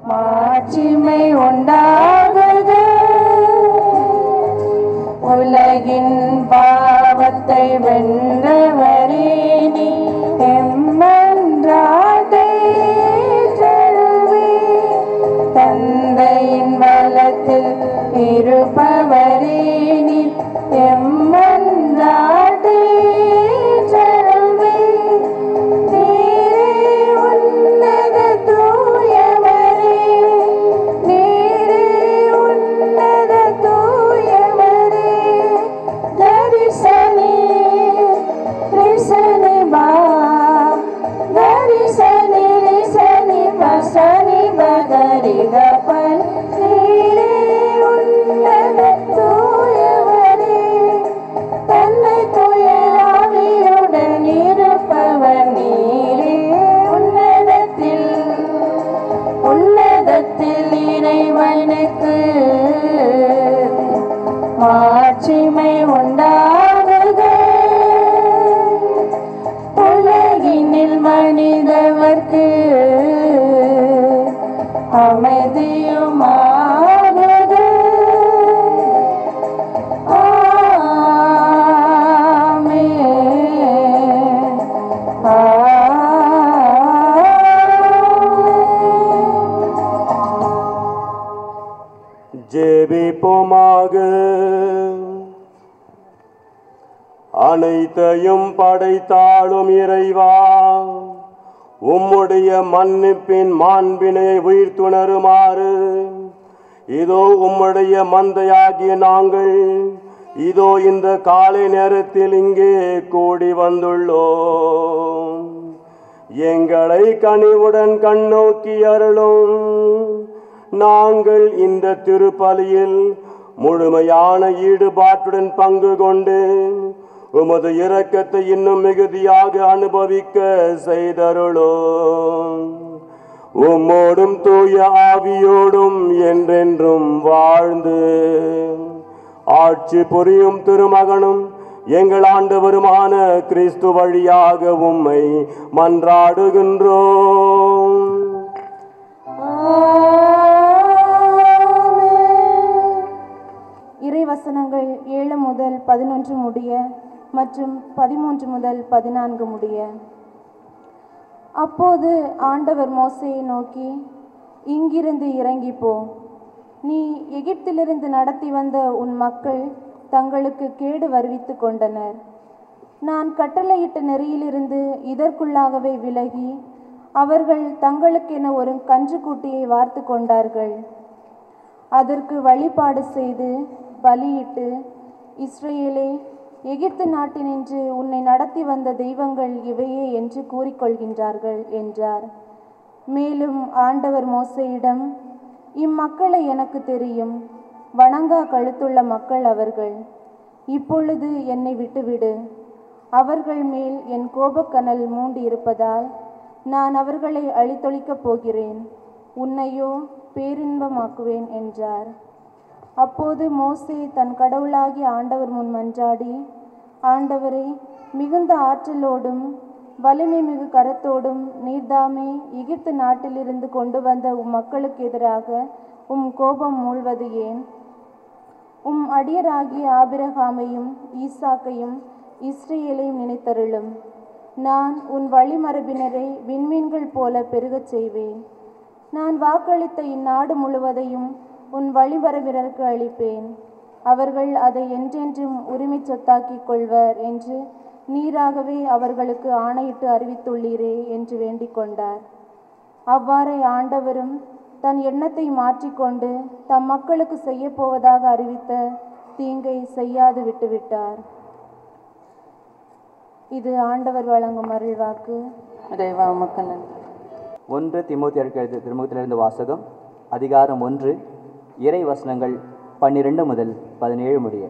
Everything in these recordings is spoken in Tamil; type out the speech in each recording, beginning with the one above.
மாட்சிமை உண்டாகுக உலகின் பாவத்தை வென்றவரே நீ எம்மன்றாட்டை தருவே தந்தையின் வலத்தில் இருப்பவரே நீ எம்மன்றாட்டை தருவே நீரே உன்னத தூயவரே நீரே உன்னத தூயவரே தரிசனே ரிசனே பா தரிசனே ரிசனே பசனி பகரிகப்பன் நீரே உன்னத தூயவரே தன்னை தூயாவியுடன் இருப்பவர் நீரே உன்னதத்தில் உன்னதத்தில் இறைவனுக்கு மாட்சிமை உண்டாகுக உலகினில் மனிதவர்க்கு அமைதியுமாகுக ஆமென். ஜெபிப்போமாக அனைத்தையும் படைத்தாளும் இறைவா உம்முடைய மன்னிப்பின் மாண்பினை உயிர்த்துணருமாறு இதோ உம்முடைய மந்தையாகிய நாங்கள் இதோ இந்த காலை நேரத்தில் இங்கே கூடி வந்துள்ளோம் எங்களை கனிவுடன் கண்ணோக்கி அருளும் நாங்கள் இந்த திருப்பலியில் முழுமையான ஈடுபாட்டுடன் பங்கு கொண்டு உமது இரக்கத்தை இன்னும் மிகுதியாக அனுபவிக்க செய்தருளோம் உம்மோடும் தூய ஆவியோடும் என்றென்றும் வாழ்ந்து ஆட்சி புரியும் திருமகனும் எங்கள் ஆண்டவருமான கிறிஸ்து வழியாக உம்மை மன்றாடுகின்றோம் இறைவசனங்கள் ஏழு முதல் பதினொன்று முடிய மற்றும் பதிமூன்று முதல் பதினான்கு முடிய அப்போது ஆண்டவர் மோசையை நோக்கி இங்கிருந்து இறங்கி போ நீ எகிப்திலிருந்து நடத்தி வந்த உன் மக்கள் தங்களுக்கு கேடு வருவித்து கொண்டனர் நான் கட்டளையிட்ட நெறியிலிருந்து இதற்குள்ளாகவே விலகி அவர்கள் தங்களுக்கென ஒரு கன்றுக்குட்டியை வார்த்து கொண்டார்கள் அதற்கு வழிபாடு செய்து பலியிட்டு இஸ்ரேலே எகிப்து நாட்டினின்று உன்னை நடத்தி வந்த தெய்வங்கள் இவையே என்று கூறிக்கொள்கின்றார்கள் என்றார் மேலும் ஆண்டவர் மோசையிடம் இம்மக்களை எனக்கு தெரியும் வணங்கா கழுத்துள்ள மக்கள் அவர்கள் இப்பொழுது என்னை விட்டுவிடு அவர்கள் மேல் என் கோபக்கனல் மூண்டு இருப்பதால் நான் அவர்களை அழித்தொழிக்கப் போகிறேன் உன்னையோ பேரின்பமாக்குவேன் என்றார் அப்போது மோசே தன் கடவுளாகிய ஆண்டவர் முன் மன்றாடி ஆண்டவரே மிகுந்த ஆற்றலோடும் வலிமை மிகு கரத்தோடும் நீர்தாமே எகிப்து நாட்டிலிருந்து கொண்டு வந்த உம் மக்களுக்கு எதிராக உம் கோபம் மூழ்வது ஏன் உம் அடியராகிய ஆபிரகாமையும் ஈசாக்கையும் இஸ்ரேலையும் நினைத்தருளும் நான் உன் வழிமரபினரை விண்மீன்கள் போல பெருகச் செய்வேன் நான் வாக்களித்த இந்நாடு முழுவதையும் உன் வழிமரபினருக்கு அளிப்பேன் அவர்கள் அதை என்றென்றும் உரிமை சொத்தாக்கிக் கொள்வர் என்று நீராகவே அவர்களுக்கு ஆணையிட்டு அறிவித்துள்ளீரே என்று வேண்டிக் கொண்டார் அவ்வாறே ஆண்டவரும் தன் எண்ணத்தை மாற்றிக்கொண்டு தம் மக்களுக்கு செய்யப்போவதாக அறிவித்த தீங்கை செய்யாது விட்டுவிட்டார் இது ஆண்டவர் வழங்கும் அருள்வாக்கு இறைவா மக்கள் ஒன்று திமுத்தி எழுது திருமுகத்திலிருந்து வாசகம் அதிகாரம் ஒன்று இறை வசனங்கள் பன்னிரெண்டு முதல் பதினேழு முடிய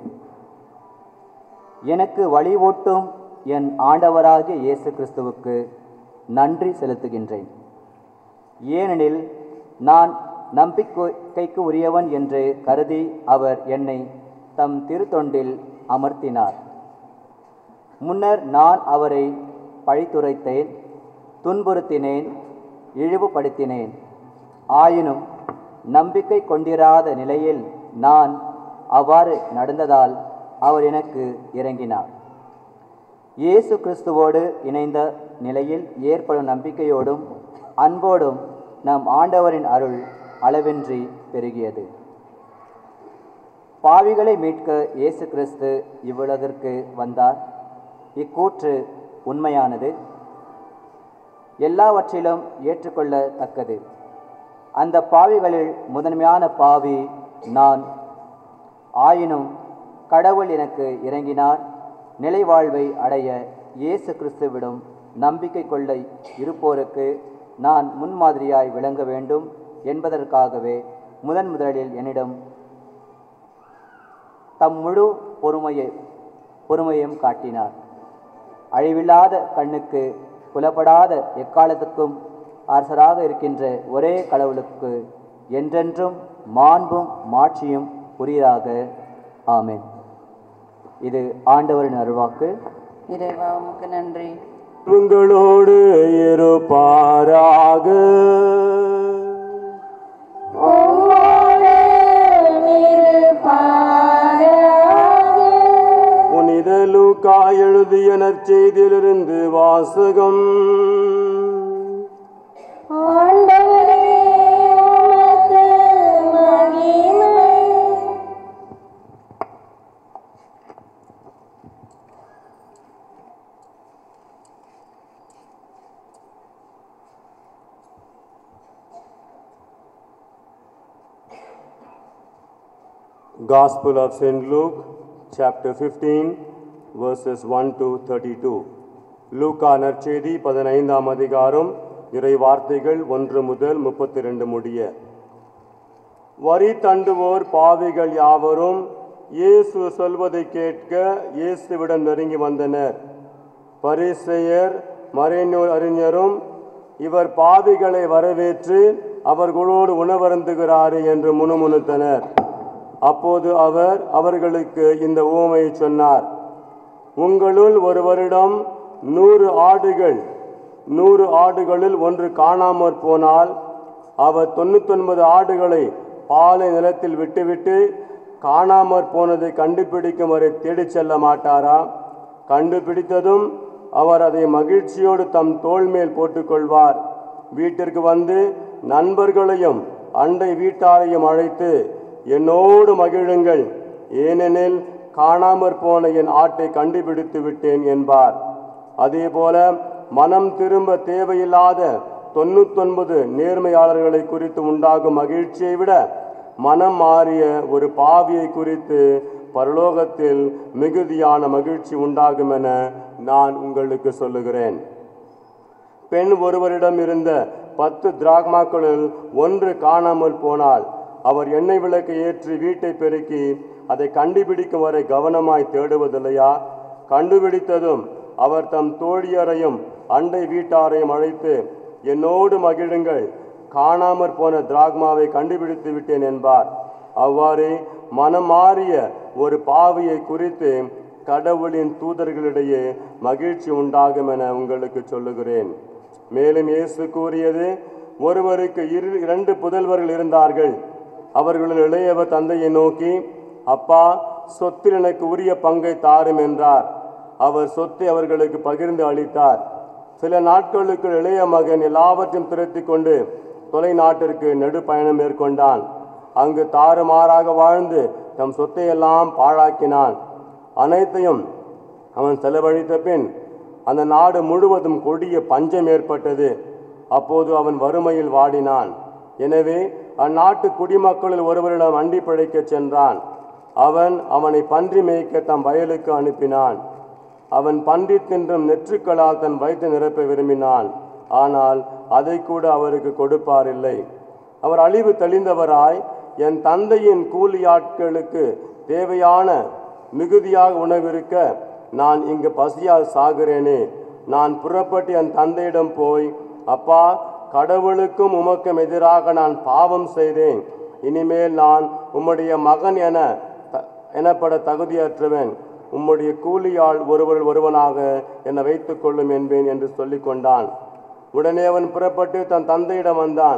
எனக்கு வழி ஓட்டும் என் ஆண்டவராகிய இயேசு கிறிஸ்துவுக்கு நன்றி செலுத்துகின்றேன் ஏனெனில் நான் நம்பிக்கைக்கு உரியவன் என்று கருதி அவர் என்னை தம் திருத்தொண்டில் அமர்த்தினார் முன்னர் நான் அவரை பழித்துரைத்தேன் துன்புறுத்தினேன் இழிவுபடுத்தினேன் ஆயினும் நம்பிக்கை கொண்டிராத நிலையில் நான் அவ்வாறு நடந்ததால் அவர் எனக்கு இறங்கினார் இயேசு கிறிஸ்துவோடு இணைந்த நிலையில் ஏற்படும் நம்பிக்கையோடும் அன்போடும் நம் ஆண்டவரின் அருள் அளவின்றி பெருகியது பாவிகளை மீட்க இயேசு கிறிஸ்து இவ்வுலகிற்கு வந்தார் இக்கூற்று உண்மையானது எல்லாவற்றிலும் ஏற்றுக்கொள்ளத்தக்கது அந்த பாவிகளில் முதன்மையான பாவி நான் ஆயினும் கடவுள் எனக்கு இறங்கினார் நிலைவாழ்வை அடைய இயேசு கிறிஸ்துவிடம் நம்பிக்கை கொள்ள இருப்போருக்கு நான் முன்மாதிரியாய் விளங்க வேண்டும் என்பதற்காகவே முதன் முதலில் என்னிடம் தம் முழு பொறுமையை பொறுமையும் காட்டினார் அழிவில்லாத கண்ணுக்கு புலப்படாத எக்காலத்துக்கும் அரசராக இருக்கின்ற ஒரே கடவுளுக்கு என்றென்றும் மாண்பும் மாட்சியும் புரியாக ஆமென் இது ஆண்டவரின் அருள்வாக்கு இறைவா உமக்கு நன்றி உங்களோடு இருப்பாராக புனித லூக்கா எழுதிய நற்செய்தியிலிருந்து வாசகம் ஆண்டவரே உமக்கு மகிமை Gospel of St. Luke, chapter 15, verses 1 to 32. லூக்கா நற்செய்தி பதினைந்தாம் அதிகாரம் இறை வார்த்தைகள் ஒன்று முதல் முப்பத்தி ரெண்டு முடிய வரி தண்டுவோர் பாவிகள் யாவரும் இயேசு சொல்வதை கேட்க இயேசுவிடம் நெருங்கி வந்தனர் பரிசெயர் மறைநூல் அறிஞரும் இவர் பாவிகளை வரவேற்று அவர்களோடு உணவருந்துகிறாரே என்று முணுமுணுத்தனர் அப்போது அவர் அவர்களுக்கு இந்த ஊமையை சொன்னார் உங்களுள் ஒருவரிடம் நூறு ஆடுகள் நூறு ஆடுகளில் ஒன்று காணாமற் போனால் அவர் தொண்ணூத்தொன்பது ஆடுகளை பாலை நிலத்தில் விட்டுவிட்டு காணாமற் போனதை கண்டுபிடிக்கும் வரை தேடிச் செல்ல மாட்டாரா கண்டுபிடித்ததும் அவர் அதை மகிழ்ச்சியோடு தம் தோள் மேல் போட்டுக்கொள்வார் வீட்டிற்கு வந்து நண்பர்களையும் அண்டை வீட்டாரையும் அழைத்து என்னோடு மகிழுங்கள் ஏனெனில் காணாமற் போன என் ஆட்டை கண்டுபிடித்து விட்டேன் என்பார் அதேபோல மனம் திரும்ப தேவையில்லாத தொண்ணூத்தொன்பது நேர்மையாளர்களை குறித்து உண்டாகும் மகிழ்ச்சியை விட மனம் மாறிய ஒரு பாவியை குறித்து பரலோகத்தில் மிகுதியான மகிழ்ச்சி உண்டாகும் என நான் உங்களுக்கு சொல்லுகிறேன் பெண் ஒருவரிடம் இருந்த பத்து திராக்மாக்களில் ஒன்று காணாமல் போனால் அவர் எண்ணெய் விளக்கு ஏற்றி வீட்டை பெருக்கி அதை கண்டுபிடிக்கும் வரை கவனமாய் தேடுவதில்லையா கண்டுபிடித்ததும் அவர் தம் தோழியரையும் அண்டை வீட்டாரையும் அழைத்து என்னோடு மகிழுங்கள் காணாமற் போன திராக்மாவை கண்டுபிடித்து விட்டேன் என்பார் அவ்வாறே மனம் மாறிய ஒரு பாவியை குறித்து கடவுளின் தூதர்களிடையே மகிழ்ச்சி உண்டாகும் என உங்களுக்கு சொல்லுகிறேன் மேலும் இயேசு கூறியது ஒருவருக்கு இரு இரண்டு புதல்வர்கள் இருந்தார்கள் அவர்களுள் இளையவர் தந்தையை நோக்கி அப்பா சொத்தில் எனக்கு உரிய பங்கை தாரும் என்றார் அவர் சொத்தை அவர்களுக்கு பகிர்ந்து அளித்தார் சில நாட்களுக்கு இளைய மகன் எல்லாவற்றையும் திரட்டி கொண்டு தொலைநாட்டிற்கு நெடுப்பயணம் மேற்கொண்டான் அங்கு தாறுமாறாக வாழ்ந்து தம் சொத்தையெல்லாம் பாழாக்கினான் அனைத்தையும் அவன் செலவழித்த பின் அந்த நாடு முழுவதும் கொடிய பஞ்சம் ஏற்பட்டது அப்போது அவன் வறுமையில் வாடினான் எனவே அந்நாட்டு குடிமக்களில் ஒருவரிடம் அண்டி பிழைக்கச் சென்றான் அவன் அவனை பன்றி மேய்க்க தம் வயலுக்கு அனுப்பினான் அவன் பன்றி தின்றும் நெற்றுக்களால் தன் வயிற்றை நிரப்ப விரும்பினான் ஆனால் அதை கூட அவருக்கு கொடுப்பாரில்லை அவர் அழிவு தெளிந்தவராய் என் தந்தையின் கூலியாட்களுக்கு தேவையான மிகுதியாக உணவிருக்க நான் இங்கு பசியால் சாகிறேனே நான் புறப்பட்டு என் தந்தையிடம் போய் அப்பா கடவுளுக்கும் உமக்கும் எதிராக நான் பாவம் செய்தேன் இனிமேல் நான் உம்முடைய மகன் என த- எனப்பட தகுதியற்றவன் உம்முடைய கூலியாள் ஒருவர் ஒருவனாக என்னை வைத்துக் கொள்ளும் என்பேன் என்று சொல்லிக் கொண்டான் உடனே அவன் புறப்பட்டு தன் தந்தையிடம் வந்தான்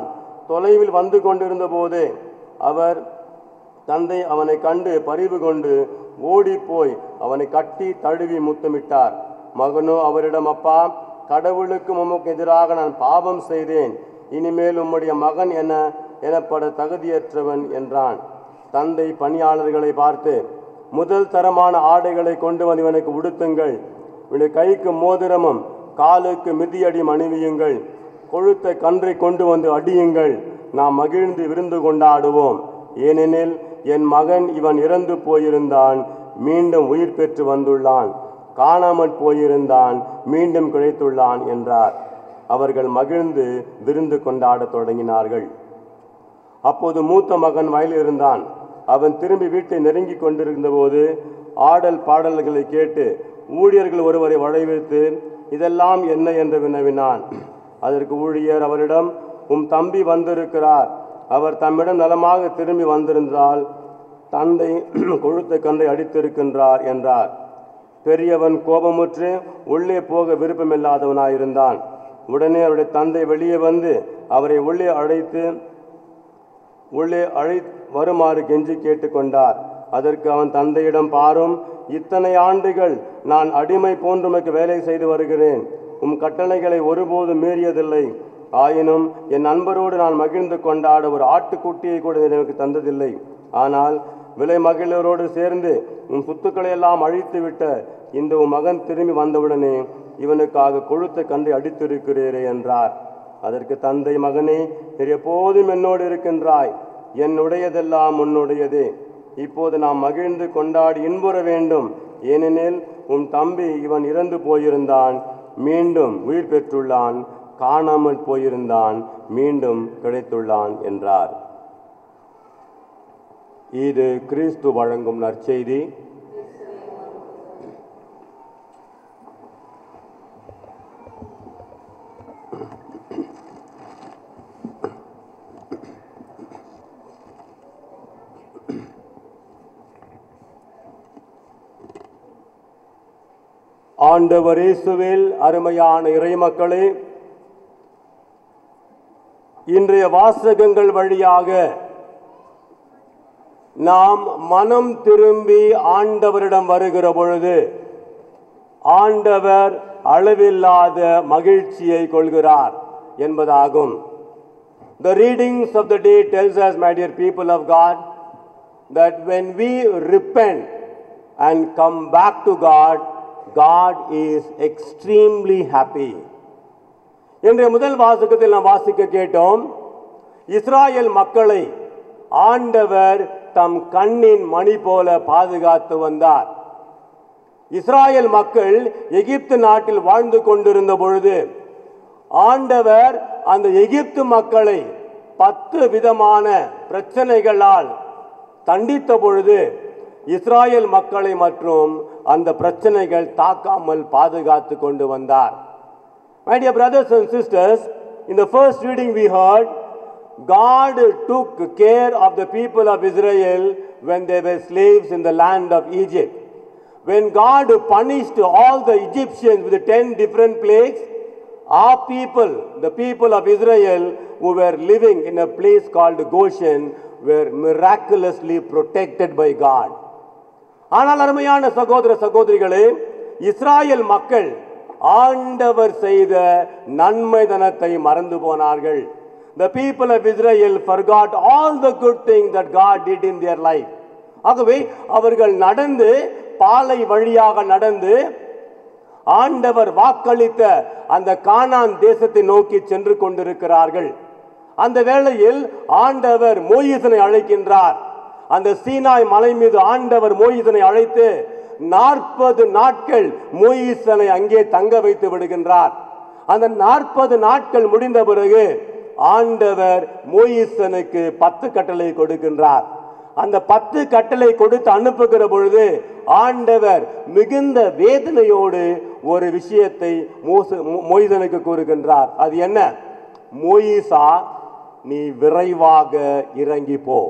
தொலைவில் வந்து கொண்டிருந்த போதே அவர் தந்தை அவனை கண்டு பரிவு கொண்டு ஓடிப்போய் அவனை கட்டி தழுவி முத்தமிட்டார் மகனோ அவரிடம் அப்பா கடவுளுக்கு உமக்கு எதிராக நான் பாவம் செய்தேன் இனிமேல் உம்முடைய மகன் என எனப்பட தகுதியற்றவன் என்றான் தந்தை பணியாளர்களை பார்த்து முதல் தரமான ஆடைகளை கொண்டு வந்து இவனுக்கு உடுத்துங்கள் இவனுடைய கைக்கு மோதிரமும் காலுக்கு மிதியடி அணிவியுங்கள் கொழுத்த கன்றை கொண்டு வந்து அடியுங்கள் நாம் மகிழ்ந்து விருந்து கொண்டாடுவோம் ஏனெனில் என் மகன் இவன் இறந்து போயிருந்தான் மீண்டும் உயிர் பெற்று வந்துள்ளான் காணாமற் போயிருந்தான் மீண்டும் கிடைத்துள்ளான் என்றார் அவர்கள் மகிழ்ந்து விருந்து கொண்டாடத் தொடங்கினார்கள் அப்போது மூத்த மகன் வயலில் இருந்தான் அவன் திரும்பி வீட்டை நெருங்கி கொண்டிருந்தபோது ஆடல் பாடல்களை கேட்டு ஊழியர்கள் ஒருவரை வளைவித்து இதெல்லாம் என்ன என்று வினவினான் அதற்கு ஊழியர் அவரிடம் உம் தம்பி வந்திருக்கிறார் அவர் தம்மிடம் நலமாக திரும்பி வந்திருந்தால் தந்தை கொழுத்த கன்றை அடித்திருக்கின்றார் என்றார் பெரியவன் கோபமுற்று உள்ளே போக விருப்பமில்லாதவனாயிருந்தான் உடனே அவருடைய தந்தை வெளியே வந்து அவரை உள்ளே அழைத்து உள்ளே அழை வருமாறு கெஞ்சி கேட்டுக்கொண்டார் அதற்கு அவன் தந்தையிடம் பாரும் இத்தனை ஆண்டுகள் நான் அடிமை போன்றுமக்கு வேலை செய்து வருகிறேன் உம் கட்டளைகளை ஒருபோதும் மீறியதில்லை ஆயினும் என் நண்பரோடு நான் மகிழ்ந்து கொண்டாட ஒரு ஆட்டுக்குட்டியை கூட எனக்கு தந்ததில்லை ஆனால் விலை மகிழரோடு சேர்ந்து உன் சொத்துக்களை எல்லாம் அழித்து விட்ட இந்த உன் மகன் திரும்பி வந்தவுடனே இவனுக்காக கொழுத்த கன்றை அடித்திருக்கிறீரே என்றார் அதற்கு தந்தை மகனே நீர் எப்போதும் என்னோடு இருக்கின்றாய் என்னுடையதெல்லாம் உன்னுடையதே இப்போது நாம் மகிழ்ந்து கொண்டாடி இன்புற வேண்டும் ஏனெனில் உன் தம்பி இவன் இறந்து போயிருந்தான் மீண்டும் உயிர் பெற்றுள்ளான் காணாமல் போயிருந்தான் மீண்டும் கிடைத்துள்ளான் என்றார் இது கிறிஸ்து வழங்கும் நற்செய்தி ஆண்டவர் இயேசுவில் அருமையான இறைமக்களே இன்றைய வாசகங்கள் வழியாக நாம் மனம் திரும்பி ஆண்டவரிடம் வருகிற பொழுது ஆண்டவர் அளவில்லாத மகிழ்ச்சியை கொள்கிறார் என்பதாகும் The readings of the day tells us, my dear people of God, that when we repent and come back to God, God is extremely happy. இன்றைய முதல் வாசகத்தில் நாம் வாசிக்க கேட்டோம் இஸ்ராயேல் மக்களை ஆண்டவர் தம் கண்ணின் மணி போல பாதுகாத்து வந்தார் இஸ்ராயேல் மக்கள் எகிப்து நாட்டில் வாழ்ந்து கொண்டிருந்த பொழுது ஆண்டவர் அந்த எகிப்து மக்களை பத்து விதமான பிரச்சனைகளால் தண்டித்த பொழுது இஸ்ராயேல் மக்களை மற்றும் அந்த பிரச்சனைகள் தாக்காமல் பாதுகாத்து கொண்டு வந்தார் My dear brothers and sisters, in the first reading we heard, God took care of the people of Israel when they were slaves in the land of Egypt. When God punished all the Egyptians with the ten different plagues, our people, the people of Israel who were living in a place called Goshen, were miraculously protected by God. ஆனால் அருமையான சகோதர சகோதரிகளே இஸ்ராயேல் மக்கள் ஆண்டவர் செய்த நன்மைதனத்தை மறந்து போனார்கள் The people of Israel forgot all the good things that God did in their life. ஆகவே அவர்கள் நடந்து பாலை வழியாக நடந்து ஆண்டவர் வாக்களித்த அந்த கானான் தேசத்தை நோக்கி சென்று கொண்டிருக்கிறார்கள் அந்த வேளையில் ஆண்டவர் மோயிசனை அழைக்கின்றார் அந்த சீனாய் மலை மீது ஆண்டவர் மோயிசனை அழைத்து நாற்பது நாட்கள் மோயிசனை அங்கே தங்க வைத்து விடுகின்றார் அந்த நாற்பது நாட்கள் முடிந்த பிறகு ஆண்டவர் மோயிசனுக்கு பத்து கட்டளை கொடுக்கின்றார் அந்த பத்து கட்டளை கொடுத்து அனுப்புகிற பொழுது ஆண்டவர் மிகுந்த வேதனையோடு ஒரு விஷயத்தை மோச- மோ- மோயிசனுக்கு கூறுகின்றார் அது என்ன மோயிசா நீ விரைவாக இறங்கி போ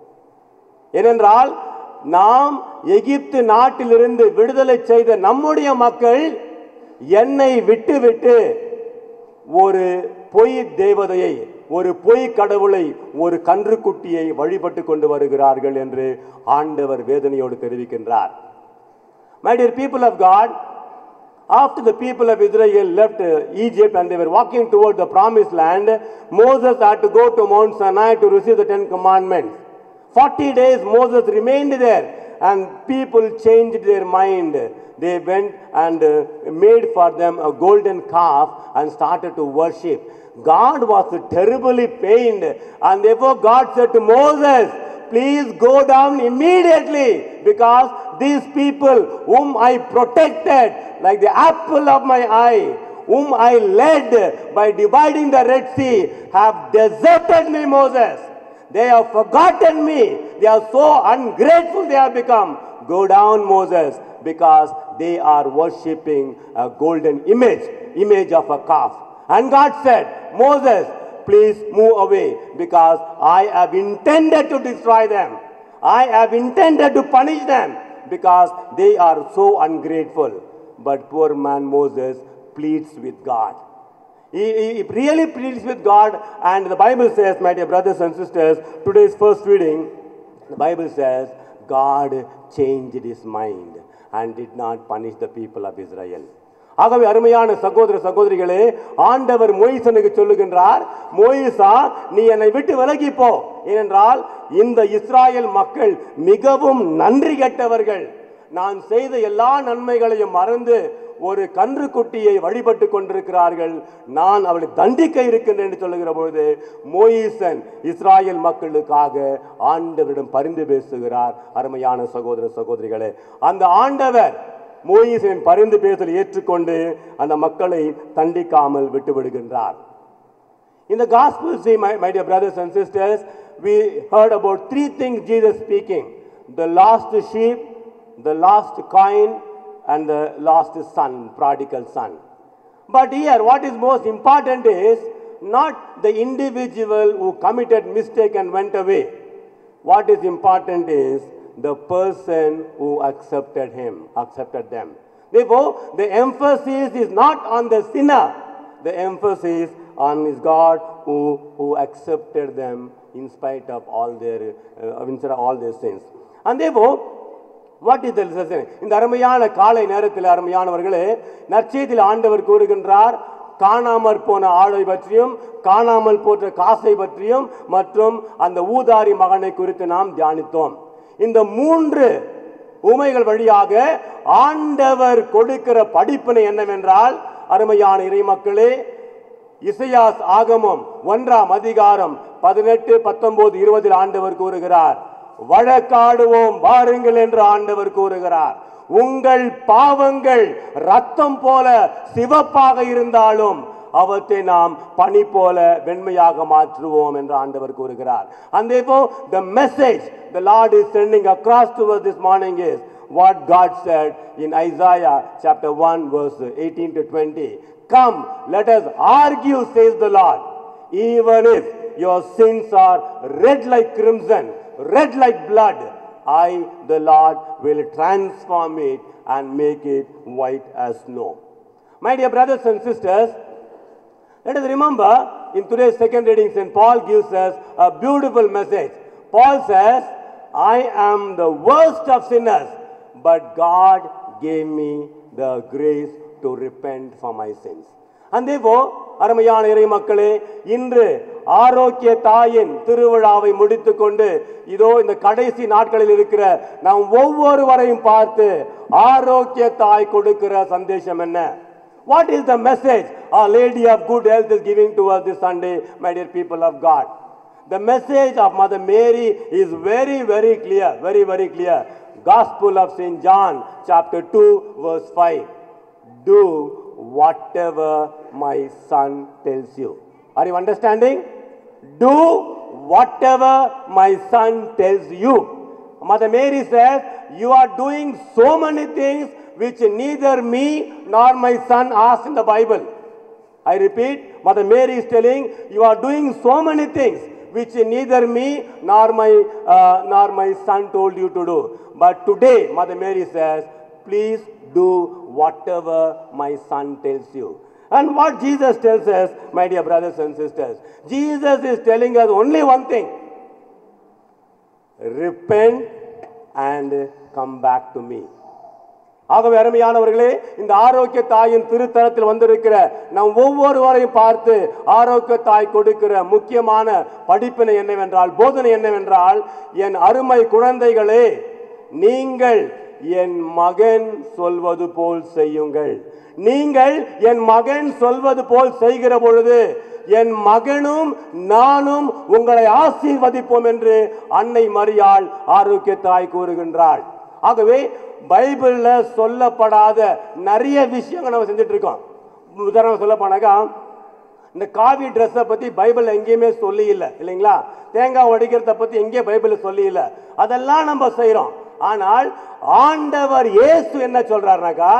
ஏனென்றால் நாம் எகிப்து நாட்டிலிருந்து விடுதலை செய்த நம்முடைய மக்கள் என்னை விட்டுவிட்டு ஒரு பொய் தேவதையை ஒரு பொய் கடவுளை ஒரு கன்றுக்குட்டியை வழிபட்டு கொண்டு வருகிறார்கள் என்று ஆண்டவர் வேதனையோடு தெரிவிக்கின்றார் My dear people of God, after the people of Israel left uh, Egypt and they were walking toward the promised land, Moses had to go to Mount Sinai to receive the Ten Commandments. 40 days Moses remained there and people changed their mind. They went and uh, made for them a golden calf and started to worship. God was terribly pained and therefore God said to Moses, please go down immediately because these people whom I protected like the apple of my eye, whom I led by dividing the Red Sea, have deserted me, Moses. They have forgotten me. They are so ungrateful they have become. Go down, Moses, because they are worshipping a golden image, image of a calf. And God said, Moses, please move away because I have intended to destroy them. I have intended to punish them because they are so ungrateful. But poor man Moses pleads with God. He, he- he really pleads with God, and the Bible says, my dear brothers and sisters, today's first reading, the Bible says, God changed his mind and did not punish the people of Israel. ஆகவே அருமையான சகோதர சகோதரிகளே ஆண்டவர் மொய்சனுக்கு சொல்லுகின்றார் மொய்சா நீ என்னை விட்டு விலகி போ ஏனென்றால் இந்த இஸ்ராயேல் மக்கள் மிகவும் நன்றி கெட்டவர்கள் நான் செய்த எல்லா நன்மைகளையும் மறந்து ஒரு கன்றுக்குட்டியை வழிபட்டு கொண்டிருக்கிறார்கள் நான் அவளை தண்டிக்க இருக்கின்றேன் என்று சொல்லுகிற பொழுது மோயிசன் இஸ்ராயேல் மக்களுக்காக ஆண்டவரிடம் பரிந்து பேசுகிறார் அருமையான சகோதர சகோதரிகளே அந்த ஆண்டவர் மோயிசனின் பரிந்து பேசலை ஏற்றுக்கொண்டு அந்த மக்களை தண்டிக்காமல் விட்டு விடுகின்றார் In the Gospel, see, my, my dear brothers and sisters, we heard about three things Jesus speaking the lost sheep, the lost coin, and the lost son, prodigal son. But here, what is most important is not the individual who committed mistake and went away. What is important is the person who accepted him, accepted them. Therefore, the emphasis is not on the sinner. The emphasis on is God who, who accepted them in spite of all their, uh, in spite of all their sins. And therefore, what is lesson? இந்த அருமையான காலை நேரத்தில் அருமையானவர்களே நற்செய்தியில் ஆண்டவர் கூறுகின்றார் காணாமற் போன ஆளை பற்றியும் காணாமல் போன்ற காசை பற்றியும் மற்றும் அந்த ஊதாரி மகனை குறித்து நாம் தியானித்தோம் இந்த மூன்று உமைகள் வழியாக ஆண்டவர் கொடுக்கிற படிப்பினை என்னவென்றால் அருமையான இறைமக்களே இசையாஸ் ஆகமம் ஒன்றாம் அதிகாரம் பதினெட்டு பத்தொன்பது இருபதில் ஆண்டவர் கூறுகிறார் வழக்காடுவோம் வாருங்கள் என்று ஆண்டவர் கூறுகிறார் உங்கள் பாவங்கள் ரத்தம் போல சிவப்பாக இருந்தாலும் அவற்றை நாம் பனி போல வெண்மையாக மாற்றுவோம் என்று ஆண்டவர் கூறுகிறார் and therefore the message the lord is sending across to us this morning is what god said in isaiah chapter 1 verse 18 to 20 come let us argue says the lord even if your sins are red like crimson red like blood i the lord will transform it and make it white as snow my dear brothers and sisters let us remember in today's second reading, St. Paul gives us a beautiful message. Paul says, I am the worst of sinners, but God gave me the grace to repent for my sins. And therefore, அருமையான இறை மக்களே இன்று ஆரோக்கிய தாயின் திருவிழாவை முடித்துக்கொண்டு இதோ இந்த கடைசி நாட்களில் இருக்கிற நாம் ஒவ்வொருவரையும் பார்த்து ஆரோக்கிய தாய் கொடுக்கிற சந்தேஷம் என்ன What is the message Our Lady of Good Health is giving to us this Sunday, my dear people of God? The message of Mother Mary is very, very clear, very, very clear. Gospel of St. John, chapter 2, verse 5. Do whatever my son tells you. Are you understanding? Do whatever my son tells you. Mother Mary says, You are doing so many things which neither me nor my son asked in the Bible. I repeat, Mother Mary is telling, You are doing so many things which neither me nor my, uh, nor my son told you to do. But today, Mother Mary says, Please do whatever my son tells you. And what Jesus tells us, my dear brothers and sisters, Jesus is telling us only one thing repent and come back to me. ஆகவே அருமையானவர்களே இந்த ஆரோக்கிய தாயின் திருத்தலத்தில் வந்திருக்கிற நம் ஒவ்வொருவரையும் பார்த்து ஆரோக்கிய தாய் கொடுக்கிற முக்கியமான படிப்பினை என்னவென்றால் போதனை என்னவென்றால் என் அருமை குழந்தைகளே நீங்கள் என் மகன் சொல்வது போல் செய்யுங்கள் நீங்கள் என் மகன் சொல்வது போல் செய்கிற பொழுது என் மகனும் நானும் உங்களை ஆசீர்வதிப்போம் என்று அன்னை மரியாள் ஆரோக்கிய தாய் கூறுகின்றாள் ஆகவே பைபிள்ல சொல்லப்படாத நிறைய விஷயங்கள் நம்ம செஞ்சுட்டு இருக்கோம் உதாரணம் சொல்ல போனாக்கா இந்த காவி ட்ரெஸ்ஸை பத்தி பைபிள் எங்கேயுமே சொல்லி இல்லை இல்லைங்களா தேங்காய் உடைக்கிறத பத்தி எங்கேயும் பைபிள் சொல்லி இல்லை அதெல்லாம் நம்ம செய்றோம் ஆனால் ஆண்டவர் இயேசு என்ன சொல்றாருனாக்கா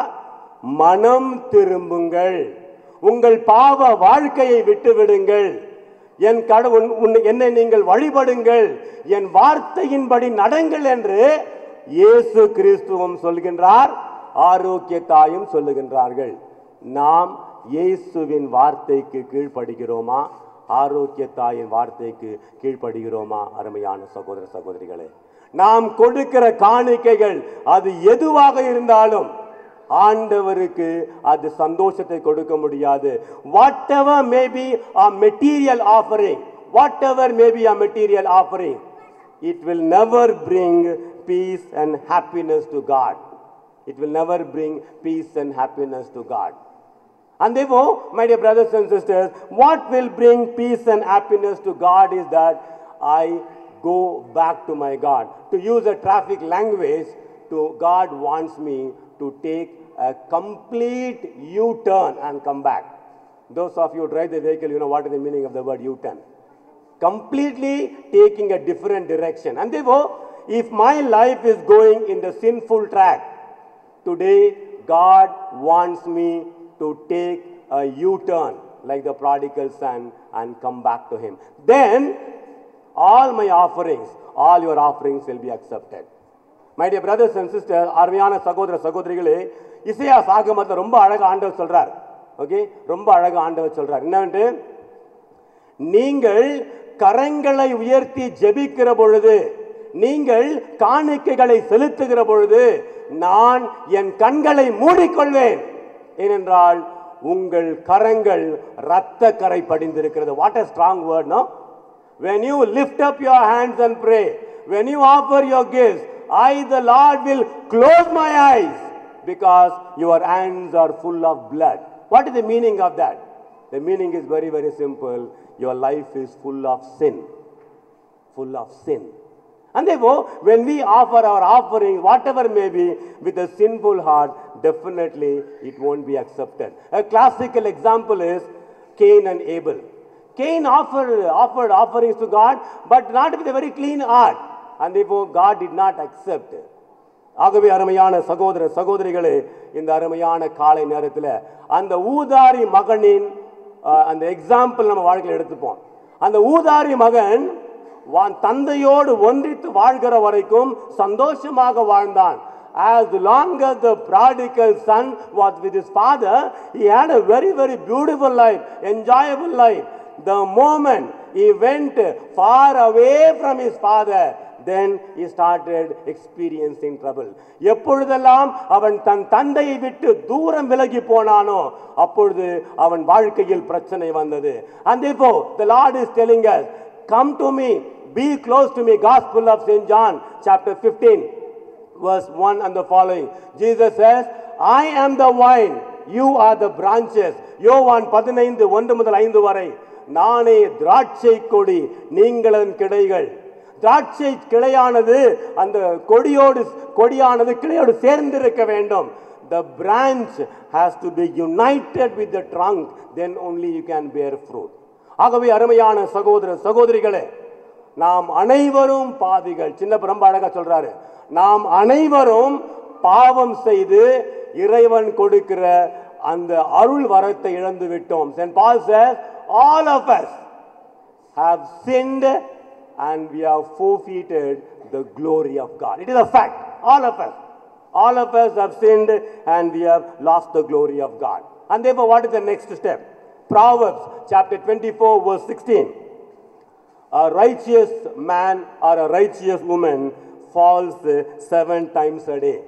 மனம் திரும்புங்கள் உங்கள் பாவ வாழ்க்கையை விட்டு விடுங்கள் என் கடவுள் உன்னை- என்னை நீங்கள் வழிபடுங்கள் என் வார்த்தையின்படி நடங்கள் என்று இயேசு கிறிஸ்துவும் சொல்கின்றார் ஆரோக்கிய தாயும் சொல்லுகின்றார்கள் நாம் இயேசுவின் வார்த்தைக்கு கீழ்ப்படுகிறோமா ஆரோக்கிய தாயின் வார்த்தைக்கு கீழ்ப்படுகிறோமா அருமையான சகோதர சகோதரிகளே நாம் கொடுக்கிற காணிக்கைகள் அது எதுவாக இருந்தாலும் ஆண்டவருக்கு அது சந்தோஷத்தை கொடுக்க முடியாது whatever maybe a material offering whatever maybe a material offering it will never bring peace and happiness to God it will never bring peace and happiness to God And therefore, my dear brothers and sisters, what will bring peace and happiness to God is that I go back to my God. To use a traffic language, to God wants me to take a complete U-turn and come back. Those of you who drive the vehicle, you know what is the meaning of the word U-turn. Completely taking a different direction. And therefore, if my life is going in the sinful track, Today, God wants me to take a U turn like the prodigal son and come back to Him. Then, all my offerings, all your offerings will be accepted. My dear brothers and sisters, அருமையான சகோதர சகோதரிகளே இசையா சாகமத்தில் ரொம்ப அழகா ஆண்டவர் சொல்றார் ஓகே ரொம்ப அழகா ஆண்டவர் சொல்றார் என்னவென்று நீங்கள் கரங்களை உயர்த்தி ஜெபிக்கிற பொழுது நீங்கள் காணிக்கைகளை செலுத்துகிற பொழுது நான் என் கண்களை மூடிக்கொள்வேன் ஏனென்றால் உங்கள் கரங்கள் இரத்த கரை படிந்திருக்கிறது what a strong word no when you lift up your hands and pray when you offer your gifts i the lord will close my eyes because your hands are full of blood what is the meaning of that the meaning is very very simple your life is full of sin full of sin. And therefore, when we offer our offering, whatever may be, with a sinful heart, definitely it won't be accepted. A classical example is Cain and Abel. Cain offered, offered offerings to God, but not with a very clean heart. And therefore, God did not accept. ஆகவே அருமையான சகோதர சகோதரிகளே இந்த அருமையான காலை நேரத்தில் அந்த ஊதாரி மகனின் அஹ், அந்த எக்ஸாம்பிள் நம்ம வாழ்க்கையில் எடுத்துப்போம் அந்த ஊதாரி மகன் வா- தந்தையோடு ஒன்றித்து வாழ்கிற வரைக்கும் சந்தோஷமாக வாழ்ந்தான் as long as the prodigal son was with his father he had a very very beautiful life enjoyable life the moment he went far away from his father then he started experiencing trouble எப்பொழுதெல்லாம் அவன் தன் தந்தையை விட்டு தூரம் விலகி போனானோ அப்பொழுது அவன் வாழ்க்கையில் பிரச்சனை வந்தது and therefore the lord is telling us come to me be close to me gospel of st john chapter 15 verse 1 and the following. Jesus says, I am the vine, you are the branches. யோவான் பதினைந்து ஒன்று முதல் ஐந்து வரை நானே திராட்சை கொடி நீங்களன் கிளைகள் திராட்சை கிளையானது அந்த கொடியோடு கொடியானது கிளையோடு சேர்ந்திருக்க வேண்டும் the branch has to be united with the trunk then only you can bear fruit ஆகவே அருமையான சகோதர சகோதரிகளே நாம் அனைவரும் பாவிகள் சின்ன ரொம்ப அழகா சொல்றாரு நாம் அனைவரும் பாவம் செய்து இறைவன் கொடுக்கிற அந்த அருள் வரத்தை இழந்து விட்டோம் saint Paul says all of us have sinned and we have forfeited the glory of God. It is a fact. All of us. All of us have sinned and we have lost the glory of God. And therefore, what is the next step? Proverbs chapter 24, verse 16. A righteous man or a righteous woman falls uh, seven times a day.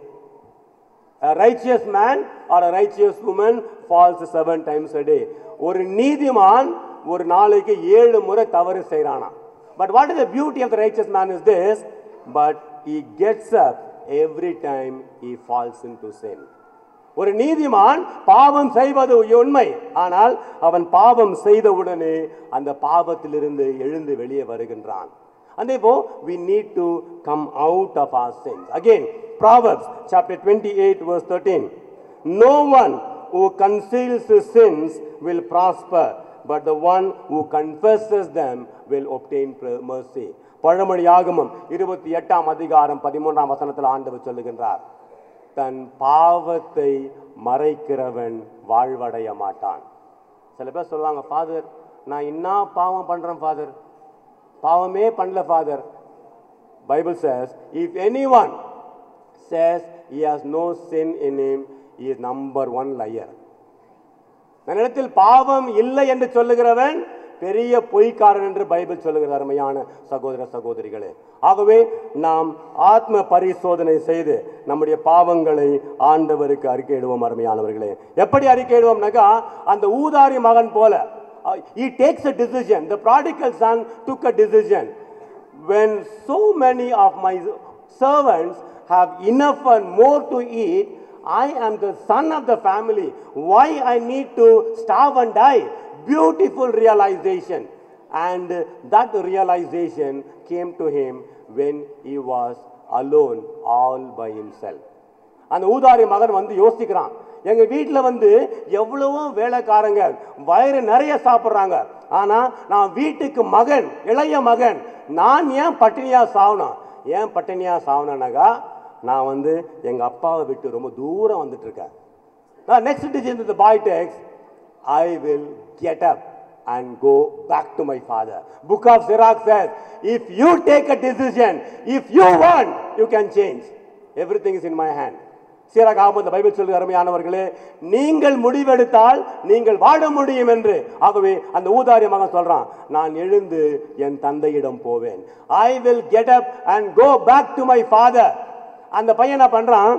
A righteous man or a righteous woman falls seven times a day. ஒரு நீதிமான் ஒரு நாளைக்கு ஏழு முறை தவறு செய்றானா but what is the beauty of the righteous man is this but he gets up every time he falls into sin ஒரு நீதிமான் பாவம் செய்வது உண்மை ஆனால் அவன் பாவம் செய்தவுடனே அந்த பாவத்திலிருந்து எழுந்து வெளியே வருகின்றான் And therefore, we need to come out of our sins. Again, Proverbs chapter 28, verse 13. No one who conceals his sins will prosper, but the one who confesses them will obtain pr- mercy. பழமொழி ஆகமம் இருபத்தி எட்டாம் அதிகாரம் பதிமூன்றாம் வசனத்தில் ஆண்டவர் சொல்லுகின்றார் தன் பாவத்தை மறைக்கிறவன் வாழ்வடைய மாட்டான் சில பேர் சொல்லுவாங்க ஃபாதர் நான் என்ன பாவம் பண்றேன் ஃபாதர் பாவமே பண்ணல father Bible says if anyone says he has no sin in him he is number one liar தன்னிடத்தில் பாவம் இல்லை என்று சொல்லுகிறவன் பெரிய பொய்க்காரன் என்று பைபிள் சொல்லுகிற அருமையான சகோதர சகோதரிகளே ஆகவே நாம் ஆத்ம பரிசோதனை செய்து நம்முடைய பாவங்களை ஆண்டவருக்கு அறிக்கையிடுவோம் அருமையானவர்களே எப்படி அறிக்கையிடுவோம்னாக்கா அந்த ஊதாரி மகன் போல uh, he takes a decision the prodigal son took a decision when so many of my servants have enough and more to eat I am the son of the family. Why I need to starve and die? Beautiful realization. And that realization came to him when he was alone, all by himself. அந்த ஊதாரி மகன் வந்து யோசிக்கிறான் எங்க வீட்டுல வந்து எவ்வளவோ வேலைக்காரங்க வயிறு நிறைய சாப்பிட்றாங்க ஆனா நான் வீட்டுக்கு மகன் இளைய மகன் நான் ஏன் பட்டினியா சாவணும் ஏன் பட்டினியா சாவணும்னாக்கா நான் வந்து எங்க அப்பாவை விட்டு ரொம்ப தூரம் வந்துட்டு இருக்கேன் Now, next decision that the boy takes, I will get up and go back to my father. Book of Sirach says, if you take a decision, if you want, you can change. Everything is in my hand. சீராக ஆகும் இந்த பைபிள் சொல்லுகிற அருமையானவர்களே நீங்கள் முடிவெடுத்தால் நீங்கள் வாழ முடியும் என்று ஆகவே அந்த ஊதாரி மகன் சொல்றான் நான் எழுந்து என் தந்தையிடம் போவேன் I will get up and go back to my father அந்த பையன் என்ன பண்றான்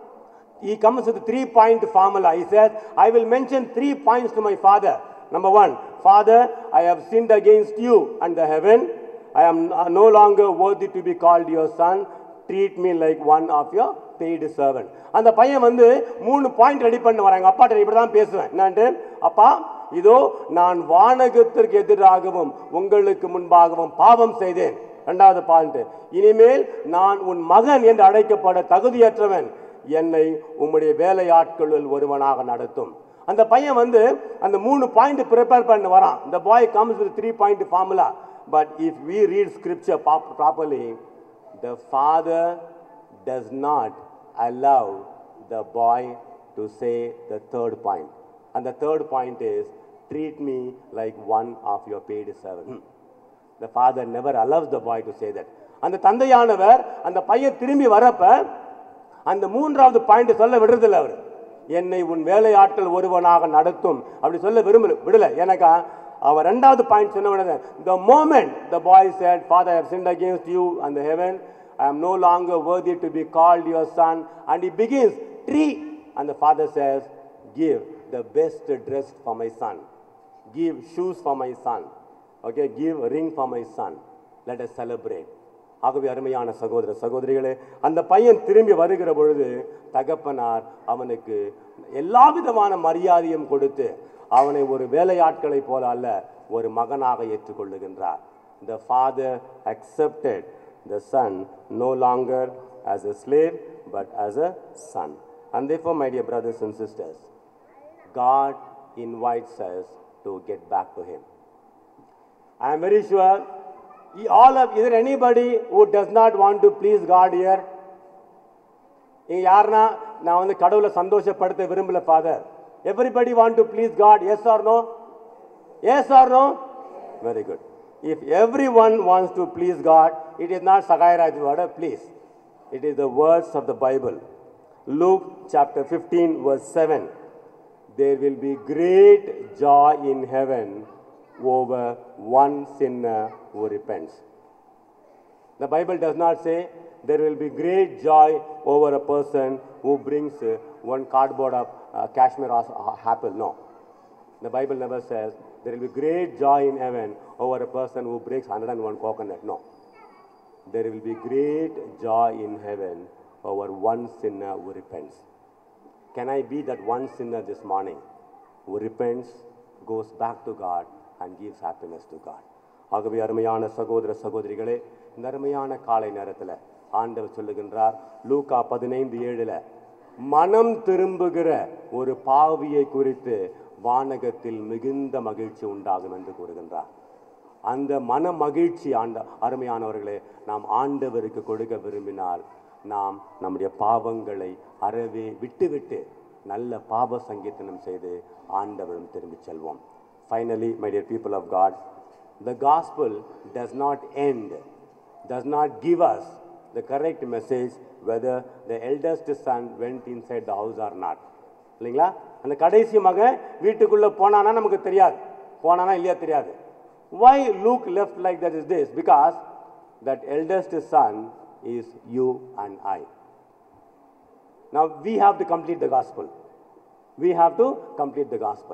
he comes with a three point formula. He says, I will mention three points to my father. Number one, Father, I have sinned against you and the heaven. I am uh, no longer worthy to be called your son. Treat me like one of your paid servant. அந்த பையன் வந்து மூணு பாயிண்ட் ரெடி பண்ண வராங்க அப்பாட்ட இப்படி தான் பேசுவேன் என்னன்ட்டு அப்பா இதோ நான் வானகத்திற்கு எதிராகவும் உங்களுக்கு முன்பாகவும் பாவம் செய்தேன் இரண்டாவது பாயிண்ட் இனிமேல் நான் உன் மகன் என்று அழைக்கப்பட தகுதியற்றவன் என்னை உம்முடைய வேலையாட்களுள் ஒருவனாக நடத்தும் அந்த பையன் வந்து அந்த மூணு பாயிண்ட் ப்ரிப்பேர் பண்ண வரான் இந்த boy comes with three point formula but if we read scripture properly the father does not allow the boy to say the third point and the third point is treat me like one of your paid servant the father never allows the boy to say that அந்த தந்தையானவர் அந்த பையன் திரும்பி வரப்ப அந்த மூன்றாவது பாயிண்ட் சொல்ல விடுறதில்ல அவர் என்னை உன் வேலையாட்கள் ஒருவனாக நடத்தும் அப்படி சொல்ல விரும்பல விடல எனக்கா அவர் ரெண்டாவது பாயிண்ட் சொன்ன உடனே the moment the boy said father i have sinned against you and the heaven i am no longer worthy to be called your son and he begins treat and the father says give the best dress for my son give shoes for my son okay give a ring for my son let us celebrate ஆகவே அருமையான சகோதர சகோதரிகளே அந்த பையன் திரும்பி வருகிற பொழுது தகப்பனார் அவனுக்கு எல்லா விதமான மரியாதையும் கொடுத்து அவனை ஒரு வேலையாட்களைப் போல அல்ல ஒரு மகனாக ஏற்றுக்கொள்ளுகின்றார் the father accepted the son no longer as a slave but as a son and therefore my dear brothers and sisters god invites us to get back to him I am very sure y- all of is there anybody who does not want to please God here? இங்க யாருன்னா நான் வந்து கடவுளை சந்தோஷப்படுத்த விரும்பல father everybody want to please God yes or no yes or no very good if everyone wants to please God it is not Sahayaraj word please it is the words of the Bible Luke chapter fifteen verse seven there will be great joy in heaven over one sinner who repents. The Bible does not say there will be great joy over a person who brings uh, one cardboard of uh, cashmere as- uh, apple. No. The Bible never says there will be great joy in heaven over a person who breaks 101 coconut. No. There will be great joy in heaven over one sinner who repents. Can I be that one sinner this morning who repents, goes back to God, and gives happiness to God? ஆகவே அருமையான சகோதர சகோதரிகளே இந்த அருமையான காலை நேரத்தில் ஆண்டவர் சொல்லுகின்றார் லூக்கா பதினைந்து ஏழுல மனம் திரும்புகிற ஒரு பாவியை குறித்து வானகத்தில் மிகுந்த மகிழ்ச்சி உண்டாகும் என்று கூறுகின்றார் அந்த மன மகிழ்ச்சி ஆண்ட அருமையானவர்களே நாம் ஆண்டவருக்கு கொடுக்க விரும்பினால் நாம் நம்முடைய பாவங்களை அறவே விட்டுவிட்டு நல்ல பாவ சங்கீர்த்தனம் செய்து ஆண்டவரும் திரும்பிச் செல்வோம் finally my dear people of God the gospel does not end does not give us the correct message whether the eldest son went inside the house or not இல்லைங்களா அந்த கடைசி மகன் வீட்டுக்குள்ள போனானா நமக்கு தெரியாது போனானா இல்லையா தெரியாது why luke left like that is this because that eldest son is you and i now we have to complete the gospel we have to complete the gospel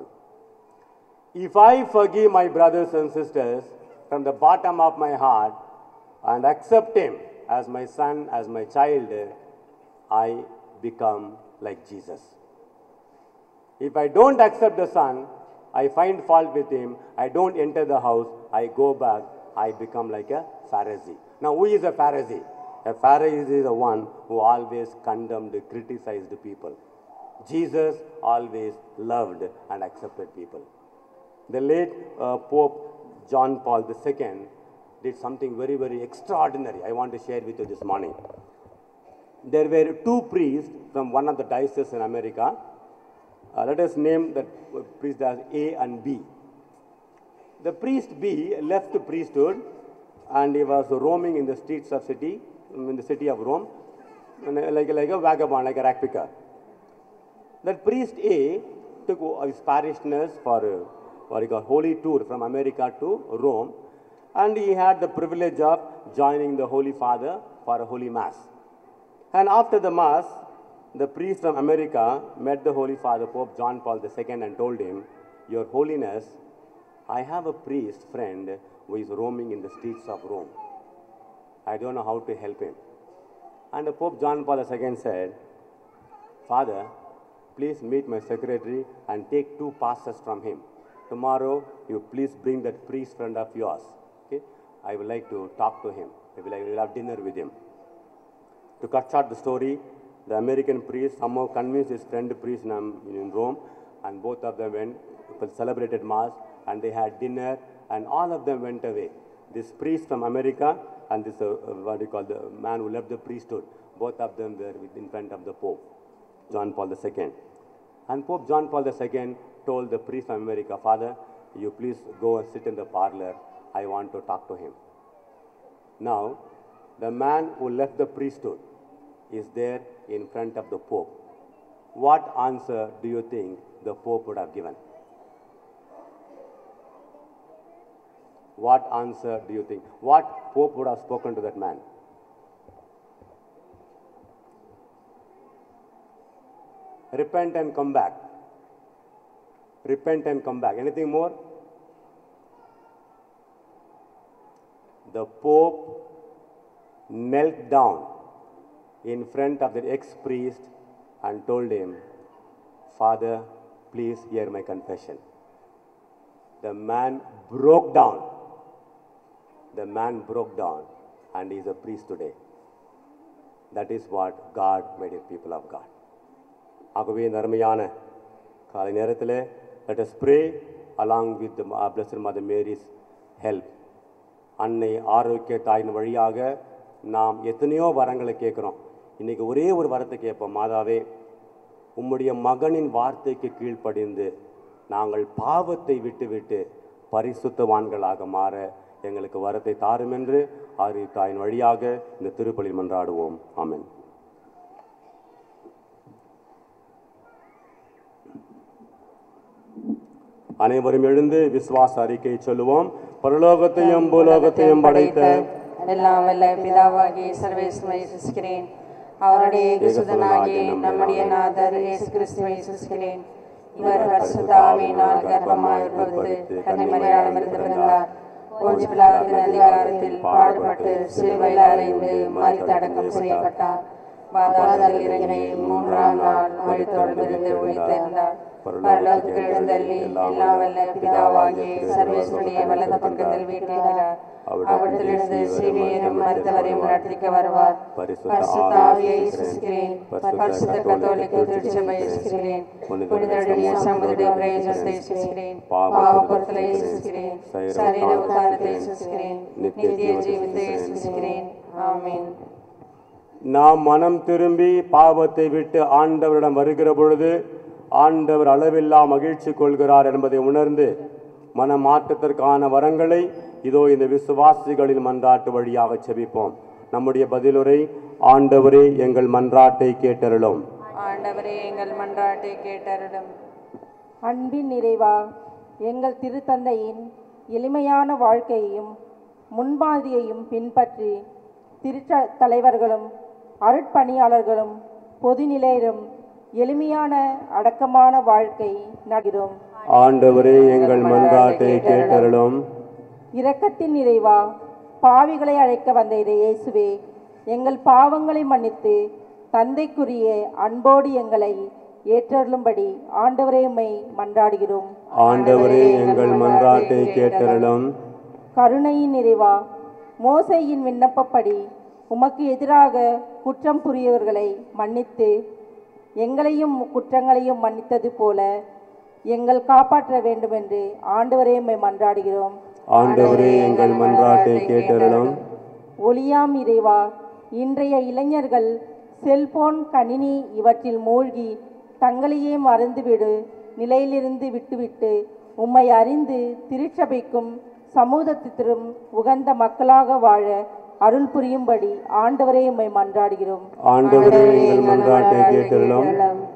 if I forgive my brothers and sisters from the bottom of my heart and accept him as my son, as my child, I become like Jesus. If I don't accept the son, I find fault with him, I don't enter the house, I go back, I become like a Pharisee. Now, who is a Pharisee? A Pharisee is the one who always condemned, criticized people. Jesus always loved and accepted people. The late uh, Pope John Paul II did something very, very extraordinary. I want to share with you this morning. There were two priests from one of the dioceses in America. Uh, let us name that priest as A and B. The priest B left the priesthood and he was roaming in the streets of city, in the city of Rome, and, uh, like, like a vagabond, like a rack picker. That priest A took his parishioners for uh, what he called holy tour from America to Rome, and he had the privilege of joining the Holy Father for a holy mass. And after the mass, the priest from America met the Holy Father, Pope John Paul II, and told him, Your Holiness, I have a priest friend who is roaming in the streets of Rome. I don't know how to help him. And the Pope John Paul II said, Father, please meet my secretary and take two passes from him. Tomorrow, you please bring that priest friend of yours. Okay? I would like to talk to him. I will, I will have dinner with him. To cut short the story, the American priest somehow convinced his friend priest in, um, in Rome, and both of them went, celebrated Mass, and they had dinner, and all of them went away. This priest from America and this, uh, uh, what do you call, the man who left the priesthood, both of them were with- in front of the Pope, John Paul II. And Pope John Paul II told the priest from America, Father, you please go and sit in the parlor. I want to talk to him. Now, the man who left the priesthood is there in front of the Pope. What answer do you think the Pope would have given? What answer do you think? What Pope would have spoken to that man? Repent and come back. Repent and come back. Anything more? The Pope knelt down in front of the ex priest and told him, Father, please hear my confession. The man broke down. The man broke down and he is a priest today. That is what God made it people of God. ஆகவே இந்த அருமையான காலை நேரத்தில் let us pray along with the uh, blessed mother mary's help அன்னை ஆரோக்கிய தாயின் வழியாக நாம் எத்தனையோ வரங்களை கேட்குறோம் இன்னைக்கு ஒரே ஒரு வரத்தை கேட்போம் மாதாவே உம்முடைய மகனின் வார்த்தைக்கு கீழ்ப்படிந்து நாங்கள் பாவத்தை விட்டுவிட்டு பரிசுத்தவான்களாக மாற எங்களுக்கு வரத்தை தாரும் என்று ஆறு தாயின் வழியாக இந்த திருப்பலி மன்றாடுவோம் ஆமென் அனைவரும் எழுந்து விசுவாச அறிக்கை சொல்லுவோம் பரலோகத்தையும் பூலோகத்தையும் படைத்த எல்லாம் வல்ல பிதாவாகிய சர்வேஸ்வரை விசுகிறேன் அவருடைய ஏகசுதனாகிய நம்முடைய நாதர் இயேசு கிறிஸ்துவை விசுகிறேன் இவர் பரிசுத்தாவினால் கர்ப்பமாய் உற்பவித்து கன்னிமரியாளமிருந்து பிறந்தார் போஞ்சி பிலாத்தின் அதிகாரத்தில் பாடுபட்டு சிலுவையில் அறைந்து மறித்து அடக்கம் செய்யப்பட்டார் பாதாளத்தில் இறங்கி மூன்றாம் நாள் மறித்தோடு உயிர்த்தெழுந்தார் பரலோகத்துக்கு எழுந்தள்ளி எல்லாம் வல்ல பிதாவாகிய சர்வேஸ்வருடைய வலது பக்கத்தில் வீட்டிருக்கிறார் அவற்றிலிருந்து சிவியரும் மருத்துவரையும் நடத்திக்க வருவார் பரிசுத்தாவியை விசுகிறேன் பரிசுத்த கத்தோலிக்க திருச்சபை விசுகிறேன் புனிதருடைய சமுதிர பிரயோஜனத்தை விசுகிறேன் பாவ பொருட்களை விசுகிறேன் சரீர உத்தானத்தை விசுகிறேன் நித்திய ஜீவத்தை விசுகிறேன் ஆமென் நாம் மனம் திரும்பி பாவத்தை விட்டு ஆண்டவரிடம் வருகிற பொழுது ஆண்டவர் அளவில்லா மகிழ்ச்சி கொள்கிறார் என்பதை உணர்ந்து மனமாற்றத்திற்கான வரங்களை இதோ இந்த விசுவாசிகளின் மன்றாட்டு வழியாக செபிப்போம் நம்முடைய பதிலுரை ஆண்டவரே எங்கள் மன்றாட்டை கேட்டருளும் ஆண்டவரே எங்கள் மன்றாட்டை கேட்டருளும் அன்பின் நிறைவா எங்கள் திருத்தந்தையின் எளிமையான வாழ்க்கையையும் முன்மாதிரியையும் பின்பற்றி திருச்ச தலைவர்களும் அருட்பணியாளர்களும் பொதுநிலையரும் எளிமையான அடக்கமான வாழ்க்கை நடுகிறோம் ஆண்டவரே எங்கள் மன்றாட்டை கேட்டருளும் இரக்கத்தின் நிறைவா பாவிகளை அழைக்க வந்த இதை இயேசுவே எங்கள் பாவங்களை மன்னித்து தந்தைக்குரிய அன்போடு எங்களை ஏற்றருளும்படி ஆண்டவரே உம்மை மன்றாடுகிறோம் ஆண்டவரே எங்கள் மன்றாட்டை கேட்டருளும் கருணையின் நிறைவா மோசையின் விண்ணப்பப்படி உமக்கு எதிராக குற்றம் புரியவர்களை மன்னித்து எங்களையும் குற்றங்களையும் மன்னித்தது போல எங்கள் காப்பாற்ற வேண்டுமென்று ஆண்டவரே உம்மை மன்றாடுகிறோம் ஆண்டவரே எங்கள் மன்றாட்டை கேட்டருளும் ஒளியாம் இறைவா இன்றைய இளைஞர்கள் செல்போன் கணினி இவற்றில் மூழ்கி தங்களையே மறந்துவிடு நிலையிலிருந்து விட்டுவிட்டு உம்மை அறிந்து திருச்சபைக்கும் சமூகத்திற்கும் உகந்த மக்களாக வாழ அருள் புரியும்படி ஆண்டவரே உம்மை மன்றாடுகிறோம் ஆண்டவரே எங்கள் மன்றாட்டை கேட்டருளும்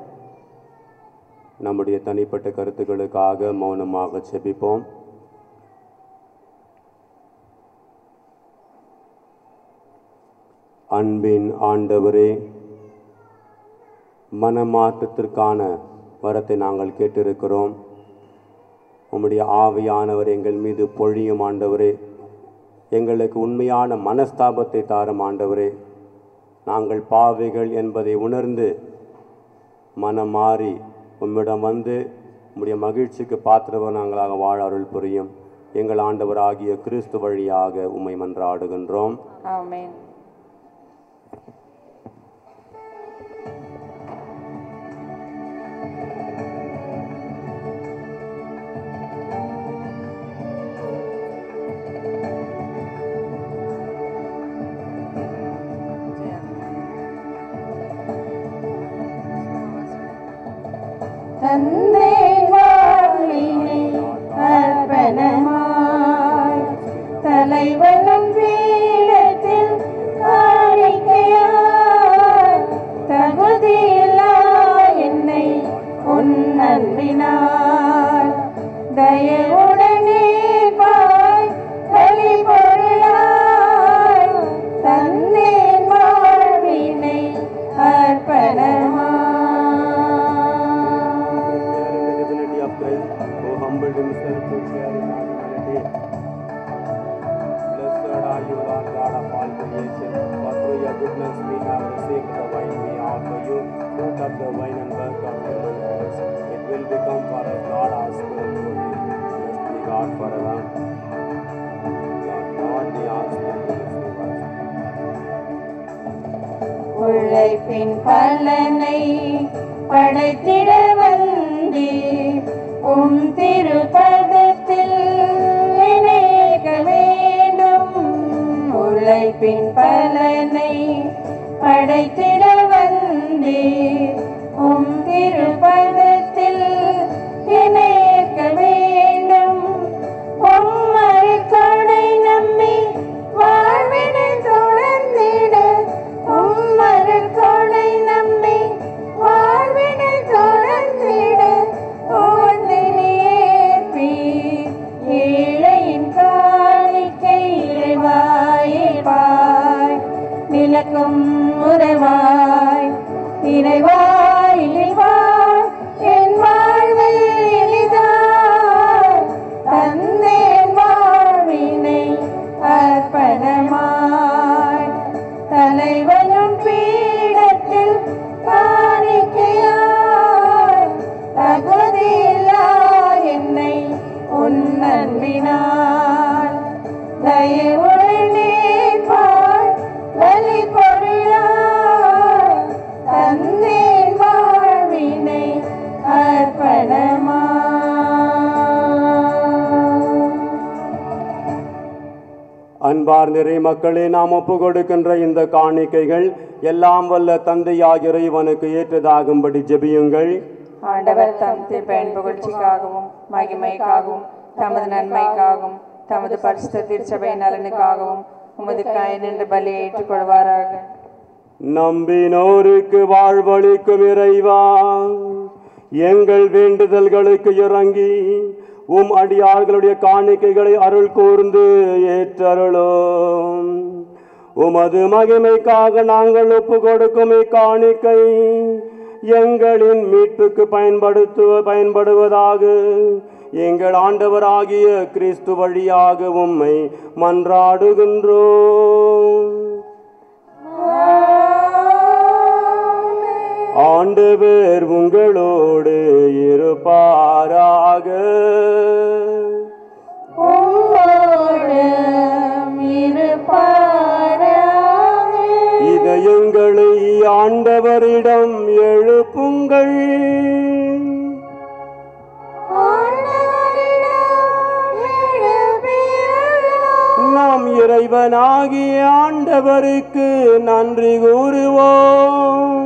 நம்முடைய தனிப்பட்ட கருத்துக்களுக்காக மௌனமாக செபிப்போம் அன்பின் ஆண்டவரே மனமாற்றத்திற்கான வரத்தை நாங்கள் கேட்டிருக்கிறோம் உம்முடைய ஆவியானவர் எங்கள் மீது பொழியும் ஆண்டவரே எங்களுக்கு உண்மையான மனஸ்தாபத்தை தாரும் ஆண்டவரே நாங்கள் பாவிகள் என்பதை உணர்ந்து மனம் மாறி உம்மிடம் வந்து உம்முடைய மகிழ்ச்சிக்கு பாத்திரவர் நாங்களாக வாழ அருள் புரியும் எங்கள் ஆண்டவராகிய கிறிஸ்து வழியாக உம்மை மன்றாடுகின்றோம் ஆமென் தந்தை வாழ்வினை அர்ப்பணமாய் தலைவனும் பீடத்தில் காணிக்கையாய் தகுதியில்லா என்னை உன் அன்பினால் தயவுடனே பாய் பலி பொருளாய் தந்தேன் வாழ்வினை அர்ப்பணமாய் the divinity of Christ, who humbled himself to share in our humanity. Blessed are you, Lord God of all creation, for through your goodness we have received the wine we offer you, fruit of the vine and work of human hands. It will become for us, God, our spiritual meat. Blessed be God forever. Lord God, we ask that you receive us. உழைப்பின் பலனை படைத்திட வந்தே உம் திருப்பதத்தில் இணைக்க வேண்டும் உழைப்பின் பலனை படைத்திட வந்தே உம் திருப்பதத்தில் இணைக்க வேண்டும் பொம்மரை கொடை நம்பி வாழ்வினை தொடர்ந்திட உம்மரு கொடை நம்பி வாழ்வினை தொடர்ந்திட உவந்தினேற்பி விளக்கும் உறவாய் இறைவாய் இறைவாய் என் வாழ்வை எளிதாய் தந்தேன் வாழ்வினை அர்ப்பணமாய் தலைவனும் பீடத்தில் காணிக்கையாய் தகுதியில்லா என்னை உன் அன்பினாய் தயவுடன் நேர்ப்பாய் பலி பொருளாய் தந்தேன் வாழ்வினை அர்ப்பணமாய் அன்பார் நிறை மக்களே நாம் ஒப்பு கொடுக்கின்ற இந்த காணிக்கைகள் எல்லாம் வல்ல தந்தையாகிய இறைவனுக்கு ஏற்றதாகும்படி ஜெபியுங்கள் ஆண்டவர் தம் திருப்பயன் புகழ்ச்சிக்காகவும் மகிமைக்காகவும் தமது நன்மைக்காகவும் தமது பரிசுத்த திருச்சபை நலனுக்காகவும் உமது கை நின்று பலியை ஏற்றுக்கொள்வாராக நம்பினோருக்கு வாழ்வளிக்கும் இறைவா எங்கள் வேண்டுதல்களுக்கு இறங்கி உம் அடியார்களுடைய காணிக்கைகளை அருள் கூர்ந்து ஏற்றருளும் உமது மகிமைக்காக நாங்கள் ஒப்பு கொடுக்கும் இக்காணிக்கை எங்களின் மீட்புக்கு பயன்படுத்துவ பயன்படுவதாக எங்கள் ஆண்டவராகிய கிறிஸ்து வழியாக உம்மை மன்றாடுகின்றோம் ஆண்டவர் உங்களோடு இருப்பாராக இதயங்களை ஆண்டவரிடம் எழுப்புங்கள் நாம் இறைவனாகிய ஆண்டவருக்கு நன்றி கூறுவோம்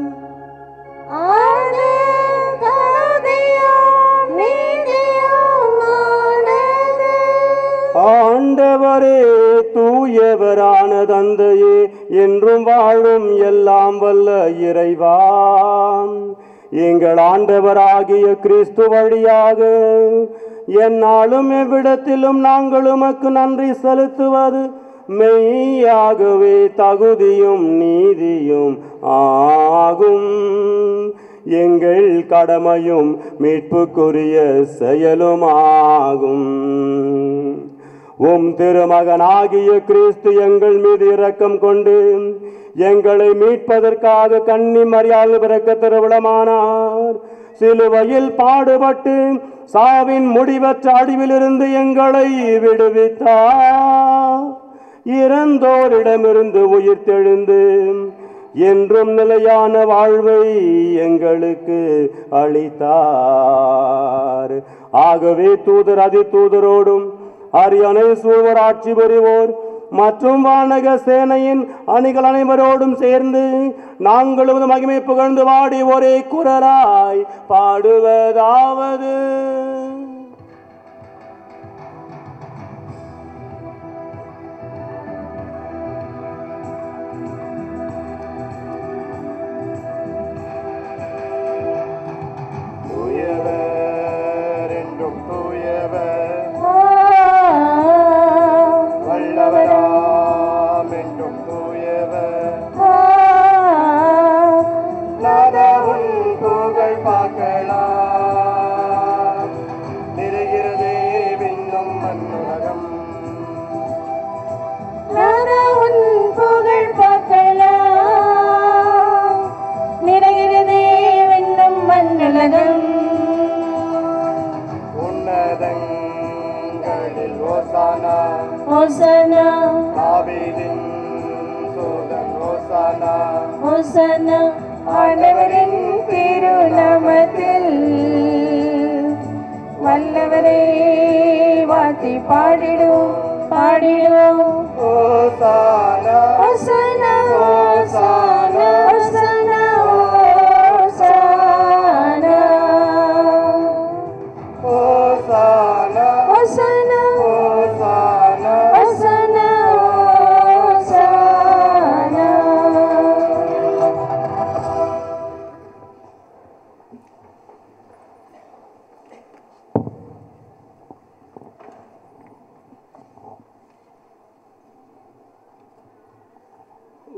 ஆண்டவரே தூயவரான தந்தையே என்றும் வாழும் எல்லாம் வல்ல இறைவா எங்கள் ஆண்டவராகிய கிறிஸ்து வழியாக எந்நாளும் எவ்விடத்திலும் நாங்கள் உமக்கு நன்றி செலுத்துவது மெய்யாகவே தகுதியும் நீதியும் ஆகும் எங்கள் கடமையும் மீட்புக்குரிய செயலுமாகும் உம் திருமகனாகிய கிறிஸ்து எங்கள் மீது இரக்கம் கொண்டு எங்களை மீட்பதற்காக கன்னி மரியாதை பிறக்க திருவிழமானார் சிலுவையில் பாடுபட்டு சாவின் முடிவற்ற அடிவிலிருந்து எங்களை விடுவித்தார் இறந்தோரிடமிருந்து உயிர் தெழுந்து என்றும் நிலையான வாழ்வை எங்களுக்கு அளித்தார் ஆகவே தூதர் அதி தூதரோடும் அரியணை சூழ்வர் ஆட்சி புரிவோர் மற்றும் வானக சேனையின் அணிகள் அனைவரோடும் சேர்ந்து நாங்களும் மகிமை புகழ்ந்து வாடி ஒரே குரலாய் பாடுவதாவது தூயவர் என்றும் தூயவர் வல்லவராம் என்றும் தூயவர் நாதவுன் புகழ் பார்க்கலாம் நிறைகிறதே விண்ணும் மண்ணுலகம் புகழ் பார்க்கலாம் நிறைகிறதே வெண்ணும் மண்ணுலகம் உன்னதங்களில் ஓசானா ஓசனா ஆபீதின் சோதன் ஓசானா ஓசனா ஆண்டவரின் திருநாமத்தில் வல்லவரே வாத்தி பாடிடுவோம் பாடிடுவோம் ஓசானா ஓசனா ஓசனா ஓசனா ஓசனா ஓசானா ஓசனா ஓசானா ஓசனா ஓசனா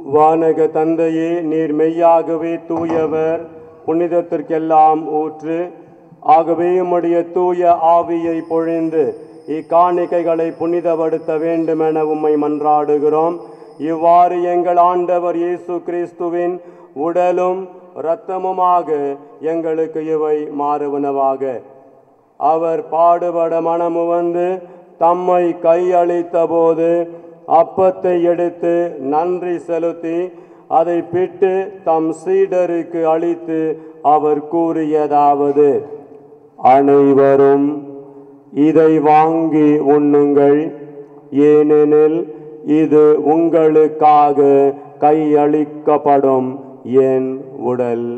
வானக தந்தையே நீர் மெய்யாகவே தூயவர் புனிதத்திற்கெல்லாம் ஊற்று ஆகவே உம்முடைய தூய ஆவியை பொழிந்து இக்காணிக்கைகளை புனிதப்படுத்த வேண்டுமென உம்மை மன்றாடுகிறோம் இவ்வாறு எங்கள் ஆண்டவர் இயேசு கிறிஸ்துவின் உடலும் இரத்தமுமாக எங்களுக்கு இவை மாறுவனவாக அவர் பாடுபட மனமு வந்து தம்மை கையளித்த போது அப்பத்தை எடுத்து நன்றி செலுத்தி அதை பிட்டு தம் சீடருக்கு அளித்து அவர் கூறியதாவது அனைவரும் இதை வாங்கி உண்ணுங்கள் ஏனெனில் இது உங்களுக்காக கையளிக்கப்படும் என் உடல்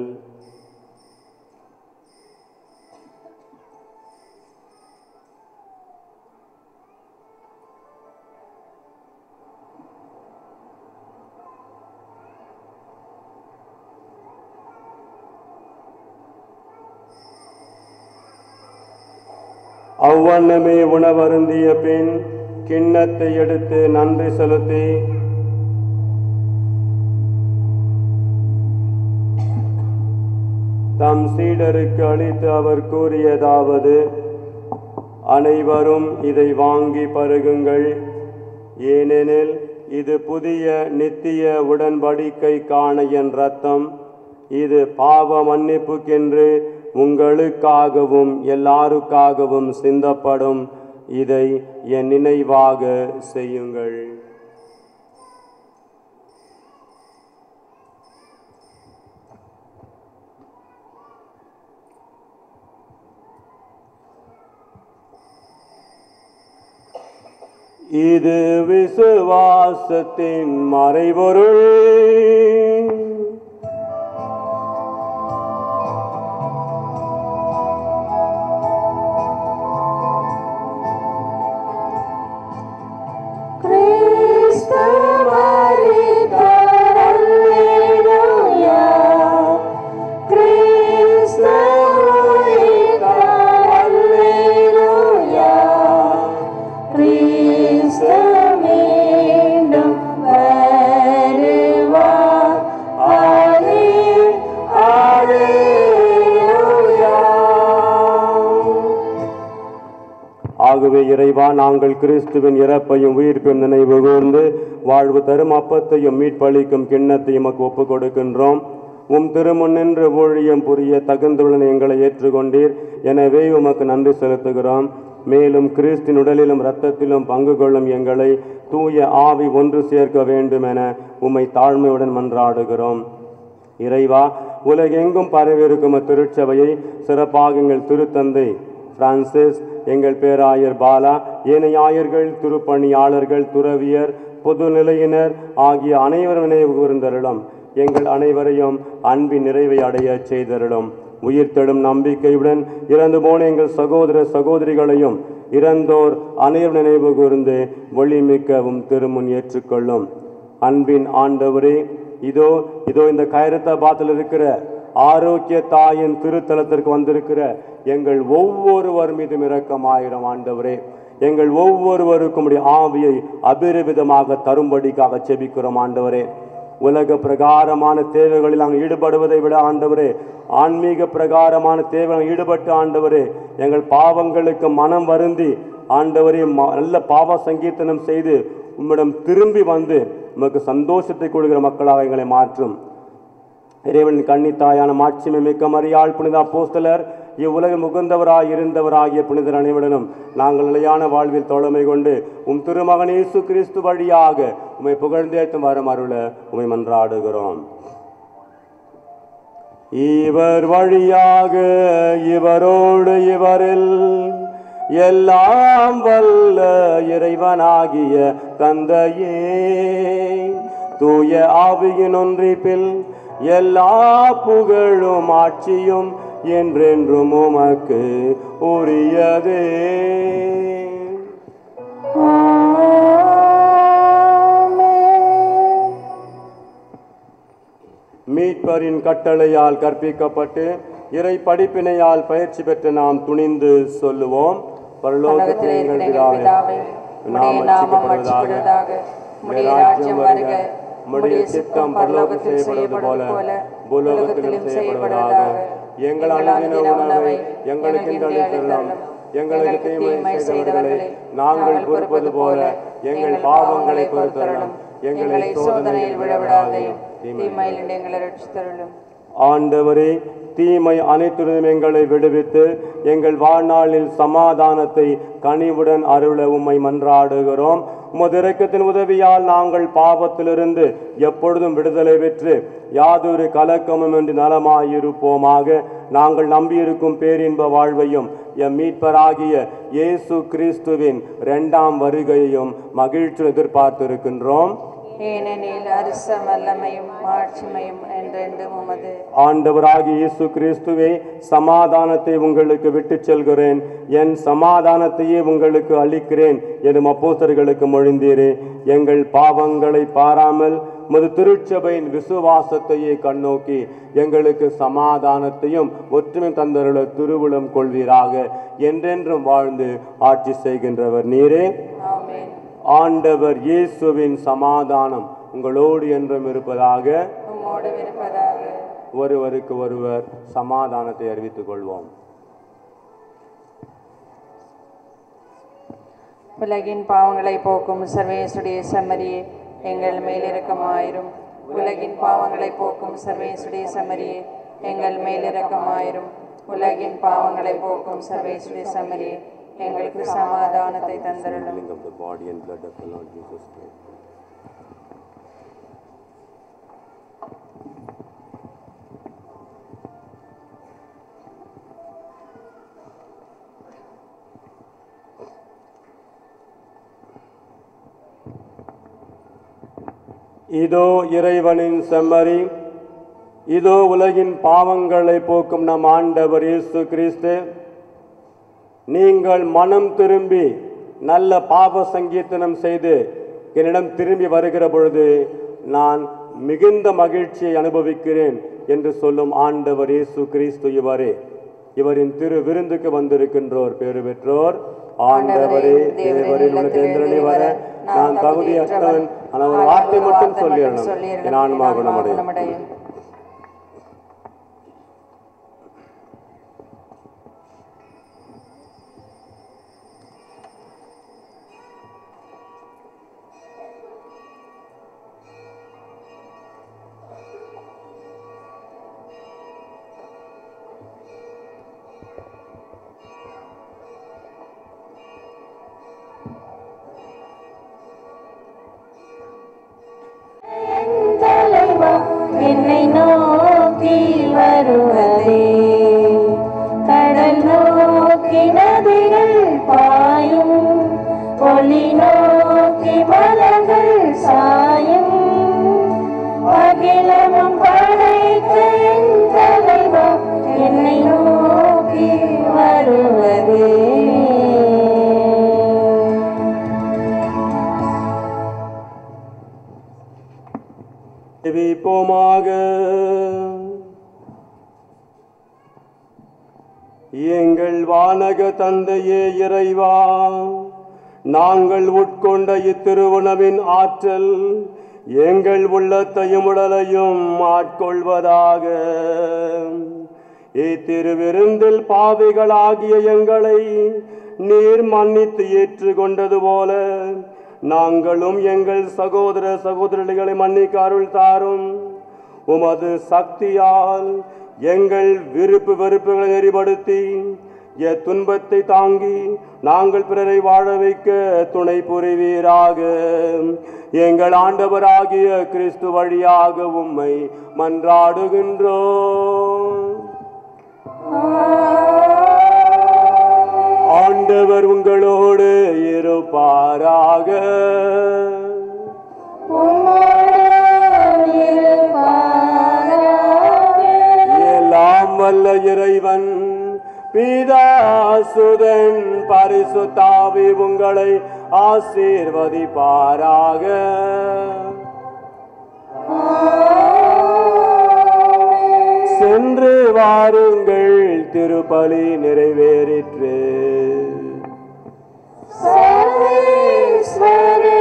அவ்வண்ணமே உணவருந்திய பின் கிண்ணத்தை எடுத்து நன்றி செலுத்தி தம் சீடருக்கு அளித்து அவர் கூறியதாவது அனைவரும் இதை வாங்கி பருகுங்கள் ஏனெனில் இது புதிய நித்திய உடன்படிக்கைக்கான என் ரத்தம் இது பாவ மன்னிப்புக்கென்று உங்களுக்காகவும் எல்லாருக்காகவும் சிந்தப்படும் இதை என் நினைவாக செய்யுங்கள் இது விசுவாசத்தின் மறைபொருள் ஆகவே இறைவா நாங்கள் கிறிஸ்துவின் இறப்பையும் உயிர்ப்பையும் நினைவு கூர்ந்து வாழ்வு தரும் அப்பத்தையும் மீட்பளிக்கும் கிண்ணத்தையும் உமக்கு ஒப்புக் கொடுக்கின்றோம் உம் திருமுன் நின்று ஊழியம் புரிய தகுந்துள்ள எங்களை ஏற்றுக்கொண்டீர் எனவே உமக்கு நன்றி செலுத்துகிறோம் மேலும் கிறிஸ்தின் உடலிலும் இரத்தத்திலும் பங்கு கொள்ளும் எங்களை தூய ஆவி ஒன்று சேர்க்க வேண்டும் என உம்மை தாழ்மையுடன் மன்றாடுகிறோம் இறைவா உலகெங்கும் பரவியிருக்கும் திருச்சபையை சிறப்பாக எங்கள் திருத்தந்தை பிரான்சிஸ் எங்கள் பேராயர் பாலா ஏனையாயர்கள் திருப்பணியாளர்கள் துறவியர் பொதுநிலையினர் ஆகிய அனைவரும் நினைவு கூர்ந்தருளும் எங்கள் அனைவரையும் அன்பின் நிறைவை அடைய செய்தருளும் உயிர்த்தெழும் நம்பிக்கையுடன் இறந்து போன எங்கள் சகோதர சகோதரிகளையும் இறந்தோர் அனைவரும் நினைவு கூர்ந்து ஒளிமிக்கவும் திருமுன் ஏற்றுக்கொள்ளும் அன்பின் ஆண்டவரே இதோ இதோ இந்த கைரத்தாபாத்தில் இருக்கிற ஆரோக்கிய தாயின் திருத்தலத்திற்கு வந்திருக்கிற எங்கள் ஒவ்வொருவர் மீதும் இரக்கமாயிரம் ஆண்டவரே எங்கள் ஒவ்வொருவருக்கும் உம்முடைய ஆவியை அபிரவிதமாக தரும்படிக்காக செபிக்கிறோம் ஆண்டவரே உலக பிரகாரமான தேவைகளில் நாங்கள் ஈடுபடுவதை விட ஆண்டவரே ஆன்மீக பிரகாரமான தேவைகளில் ஈடுபட்டு ஆண்டவரே எங்கள் பாவங்களுக்கு மனம் வருந்தி ஆண்டவரே ம- நல்ல பாவ சங்கீர்த்தனம் செய்து உம்மிடம் திரும்பி வந்து உமக்கு சந்தோஷத்தை கொடுக்கிற மக்களாக எங்களை மாற்றும் இறைவனின் கன்னித்தாயான மாட்சிமை மிக்க மரியாள் புனித அப்போஸ்தலர் இவ்வுலகில் முகுந்தவராய் இருந்தவராகிய புனிதர் அனைவருடனும் நாங்கள் நிலையான வாழ்வில் தோழமை கொண்டு உம் திருமகன் இயேசு கிறிஸ்து வழியாக உம்மை புகழ்ந்தேற்றும் வரும் அருள உம்மை மன்றாடுகிறோம் இவர் வழியாக இவரோடு இவரில் எல்லாம் வல்ல இறைவனாகிய தந்தையே தூய ஆவியின் ஒன்றிப்பில் எல்லா புகழும் ஆட்சியும் என்றென்றும் உமக்கு உரியதே மீட்பரின் கட்டளையால் கற்பிக்கப்பட்டு இறை படிப்பினையால் பயிற்சி பெற்று நாம் துணிந்து சொல்லுவோம் பரலோகத்தில் பரலோகத்தில் இருக்கிற எங்கள் எங்கள் பிதாவே பிதாவே உம்முடைய நாமம் அச்சிப்படுவதாக உம்முடைய ராஜ்யம் வருக உம்முடைய சித்தம் பரலோகத்தில் செய்யப்படுவது போல பூலோகத்திலும் செய்யப்படுவதாக எங்கள் அனுதின உணவை எங்களுக்கு இன்று அளித்தருளும் எங்களுக்கு தீமை செய்தவர்களை நாங்கள் பொறுப்பது போல எங்கள் பாவங்களை பொறுத்தருளும் எங்களை சோதனையில் விழவிடாதையும் தீமையில் எங்களை ரட்சித்தருளும் ஆண்டவரே தீமை அனைத்துடன் எங்களை விடுவித்து எங்கள் வாழ்நாளில் சமாதானத்தை கனிவுடன் அருள உம்மை மன்றாடுகிறோம் உமது இரக்கத்தின் உதவியால் நாங்கள் பாவத்திலிருந்து எப்பொழுதும் விடுதலை பெற்று யாதொரு கலக்கமும் என்று நலமாயிருப்போமாக நாங்கள் நம்பியிருக்கும் பேரின்ப வாழ்வையும் எம் மீட்பராகிய இயேசு கிறிஸ்துவின் இரண்டாம் வருகையையும் மகிழ்ச்சி எதிர்பார்த்திருக்கின்றோம் ஏனெனில் அரச வல்லமையும் மாட்சிமையும் என்றென்றும் உமது ஆண்டவராகிய இயேசு கிறிஸ்துவே சமாதானத்தை உங்களுக்கு விட்டுச் செல்கிறேன் என் சமாதானத்தையே உங்களுக்கு அளிக்கிறேன் எனும் அப்போஸ்தலர்களுக்கு மொழிந்தீரே எங்கள் பாவங்களை பாராமல் மது திருச்சபையின் விசுவாசத்தையே கண்ணோக்கி எங்களுக்கு சமாதானத்தையும் ஒற்றுமை தந்தருள திருவுளம் கொள்வீராக என்றென்றும் வாழ்ந்து ஆட்சி செய்கின்றவர் நீரே ஆமென் ஆண்டவர் இயேசுவின் சமாதானம் உங்களோடு என்றும் இருப்பதாக உம்மோடு இருப்பதாக ஒருவருக்கு ஒருவர் சமாதானத்தை அறிவித்துக் கொள்வோம் உலகின் பாவங்களை போக்கும் சர்வேசுடைய செம்மறியே எங்கள் மேலிரக்கமாயிரும் உலகின் பாவங்களை போக்கும் சர்வேசுடைய செம்மறியே எங்கள் மேலிரக்கமாயிரும் உலகின் பாவங்களை போக்கும் சர்வேசுடைய செம்மறியே எங்களுக்கு சமாதானத்தை தந்தருளும் of the body and blood of the Lord Jesus Christ. இதோ இறைவனின் செம்மறி இதோ உலகின் பாவங்களை போக்கும் நம் ஆண்டவர் இயேசு கிறிஸ்து நீங்கள் மனம் திரும்பி நல்ல பாப சங்கீர்த்தனம் செய்து என்னிடம் திரும்பி வருகிற பொழுது நான் மிகுந்த மகிழ்ச்சியை அனுபவிக்கிறேன் என்று சொல்லும் ஆண்டவர் இயேசு கிறிஸ்து இவரே இவரின் திரு விருந்துக்கு வந்திருக்கின்றோர் பேறு பெற்றோர் ஆண்டவரே தேவரில் உள்ள தேர்தலில் வர நான் தகுதியற்றவன் ஆனால் ஒரு வார்த்தை மட்டும் சொல்லிடணும் என் ஆன்மா குணமடையும் குணமடையும் தலைவா என்னை நோக்கி வருவதே கடல் நோக்கி நதிகள் பாயும் ஒளி நோக்கி மலர்கள் சாயும் அகிலமும் படைத்த என் தலைவா என்னை நோக்கி வருவதே ஜெபிப்போமாக எங்கள் வானக தந்தையே இறைவா நாங்கள் உட்கொண்ட இத்திருவுணவின் ஆற்றல் எங்கள் உள்ளத்தையும் உடலையும் ஆட்கொள்வதாக இத்திருவிருந்தில் பாவிகளாகிய எங்களை நீர் மன்னித்து ஏற்றுக்கொண்டது போல நாங்களும் எங்கள் சகோதர சகோதரிகளை மன்னிக்க அருள் தாரும் உமது சக்தியால் எங்கள் விருப்பு வெறுப்புகளை நெறிப்படுத்தி எத் துன்பத்தை தாங்கி நாங்கள் பிறரை வாழ வைக்க துணை புரிவீராக எங்கள் ஆண்டவராகிய கிறிஸ்து வழியாக உம்மை மன்றாடுகின்றோம் ஆண்டவர் உங்களோடு இருப்பாராக எல்லாம் வல்ல இறைவன் பிதாசுதன் பரிசுத்தாவி உங்களை ஆசீர்வதிப்பாராக சென்று வாருங்கள் திருப்பலி நிறைவேறிற்று சர்வேஸ்வரே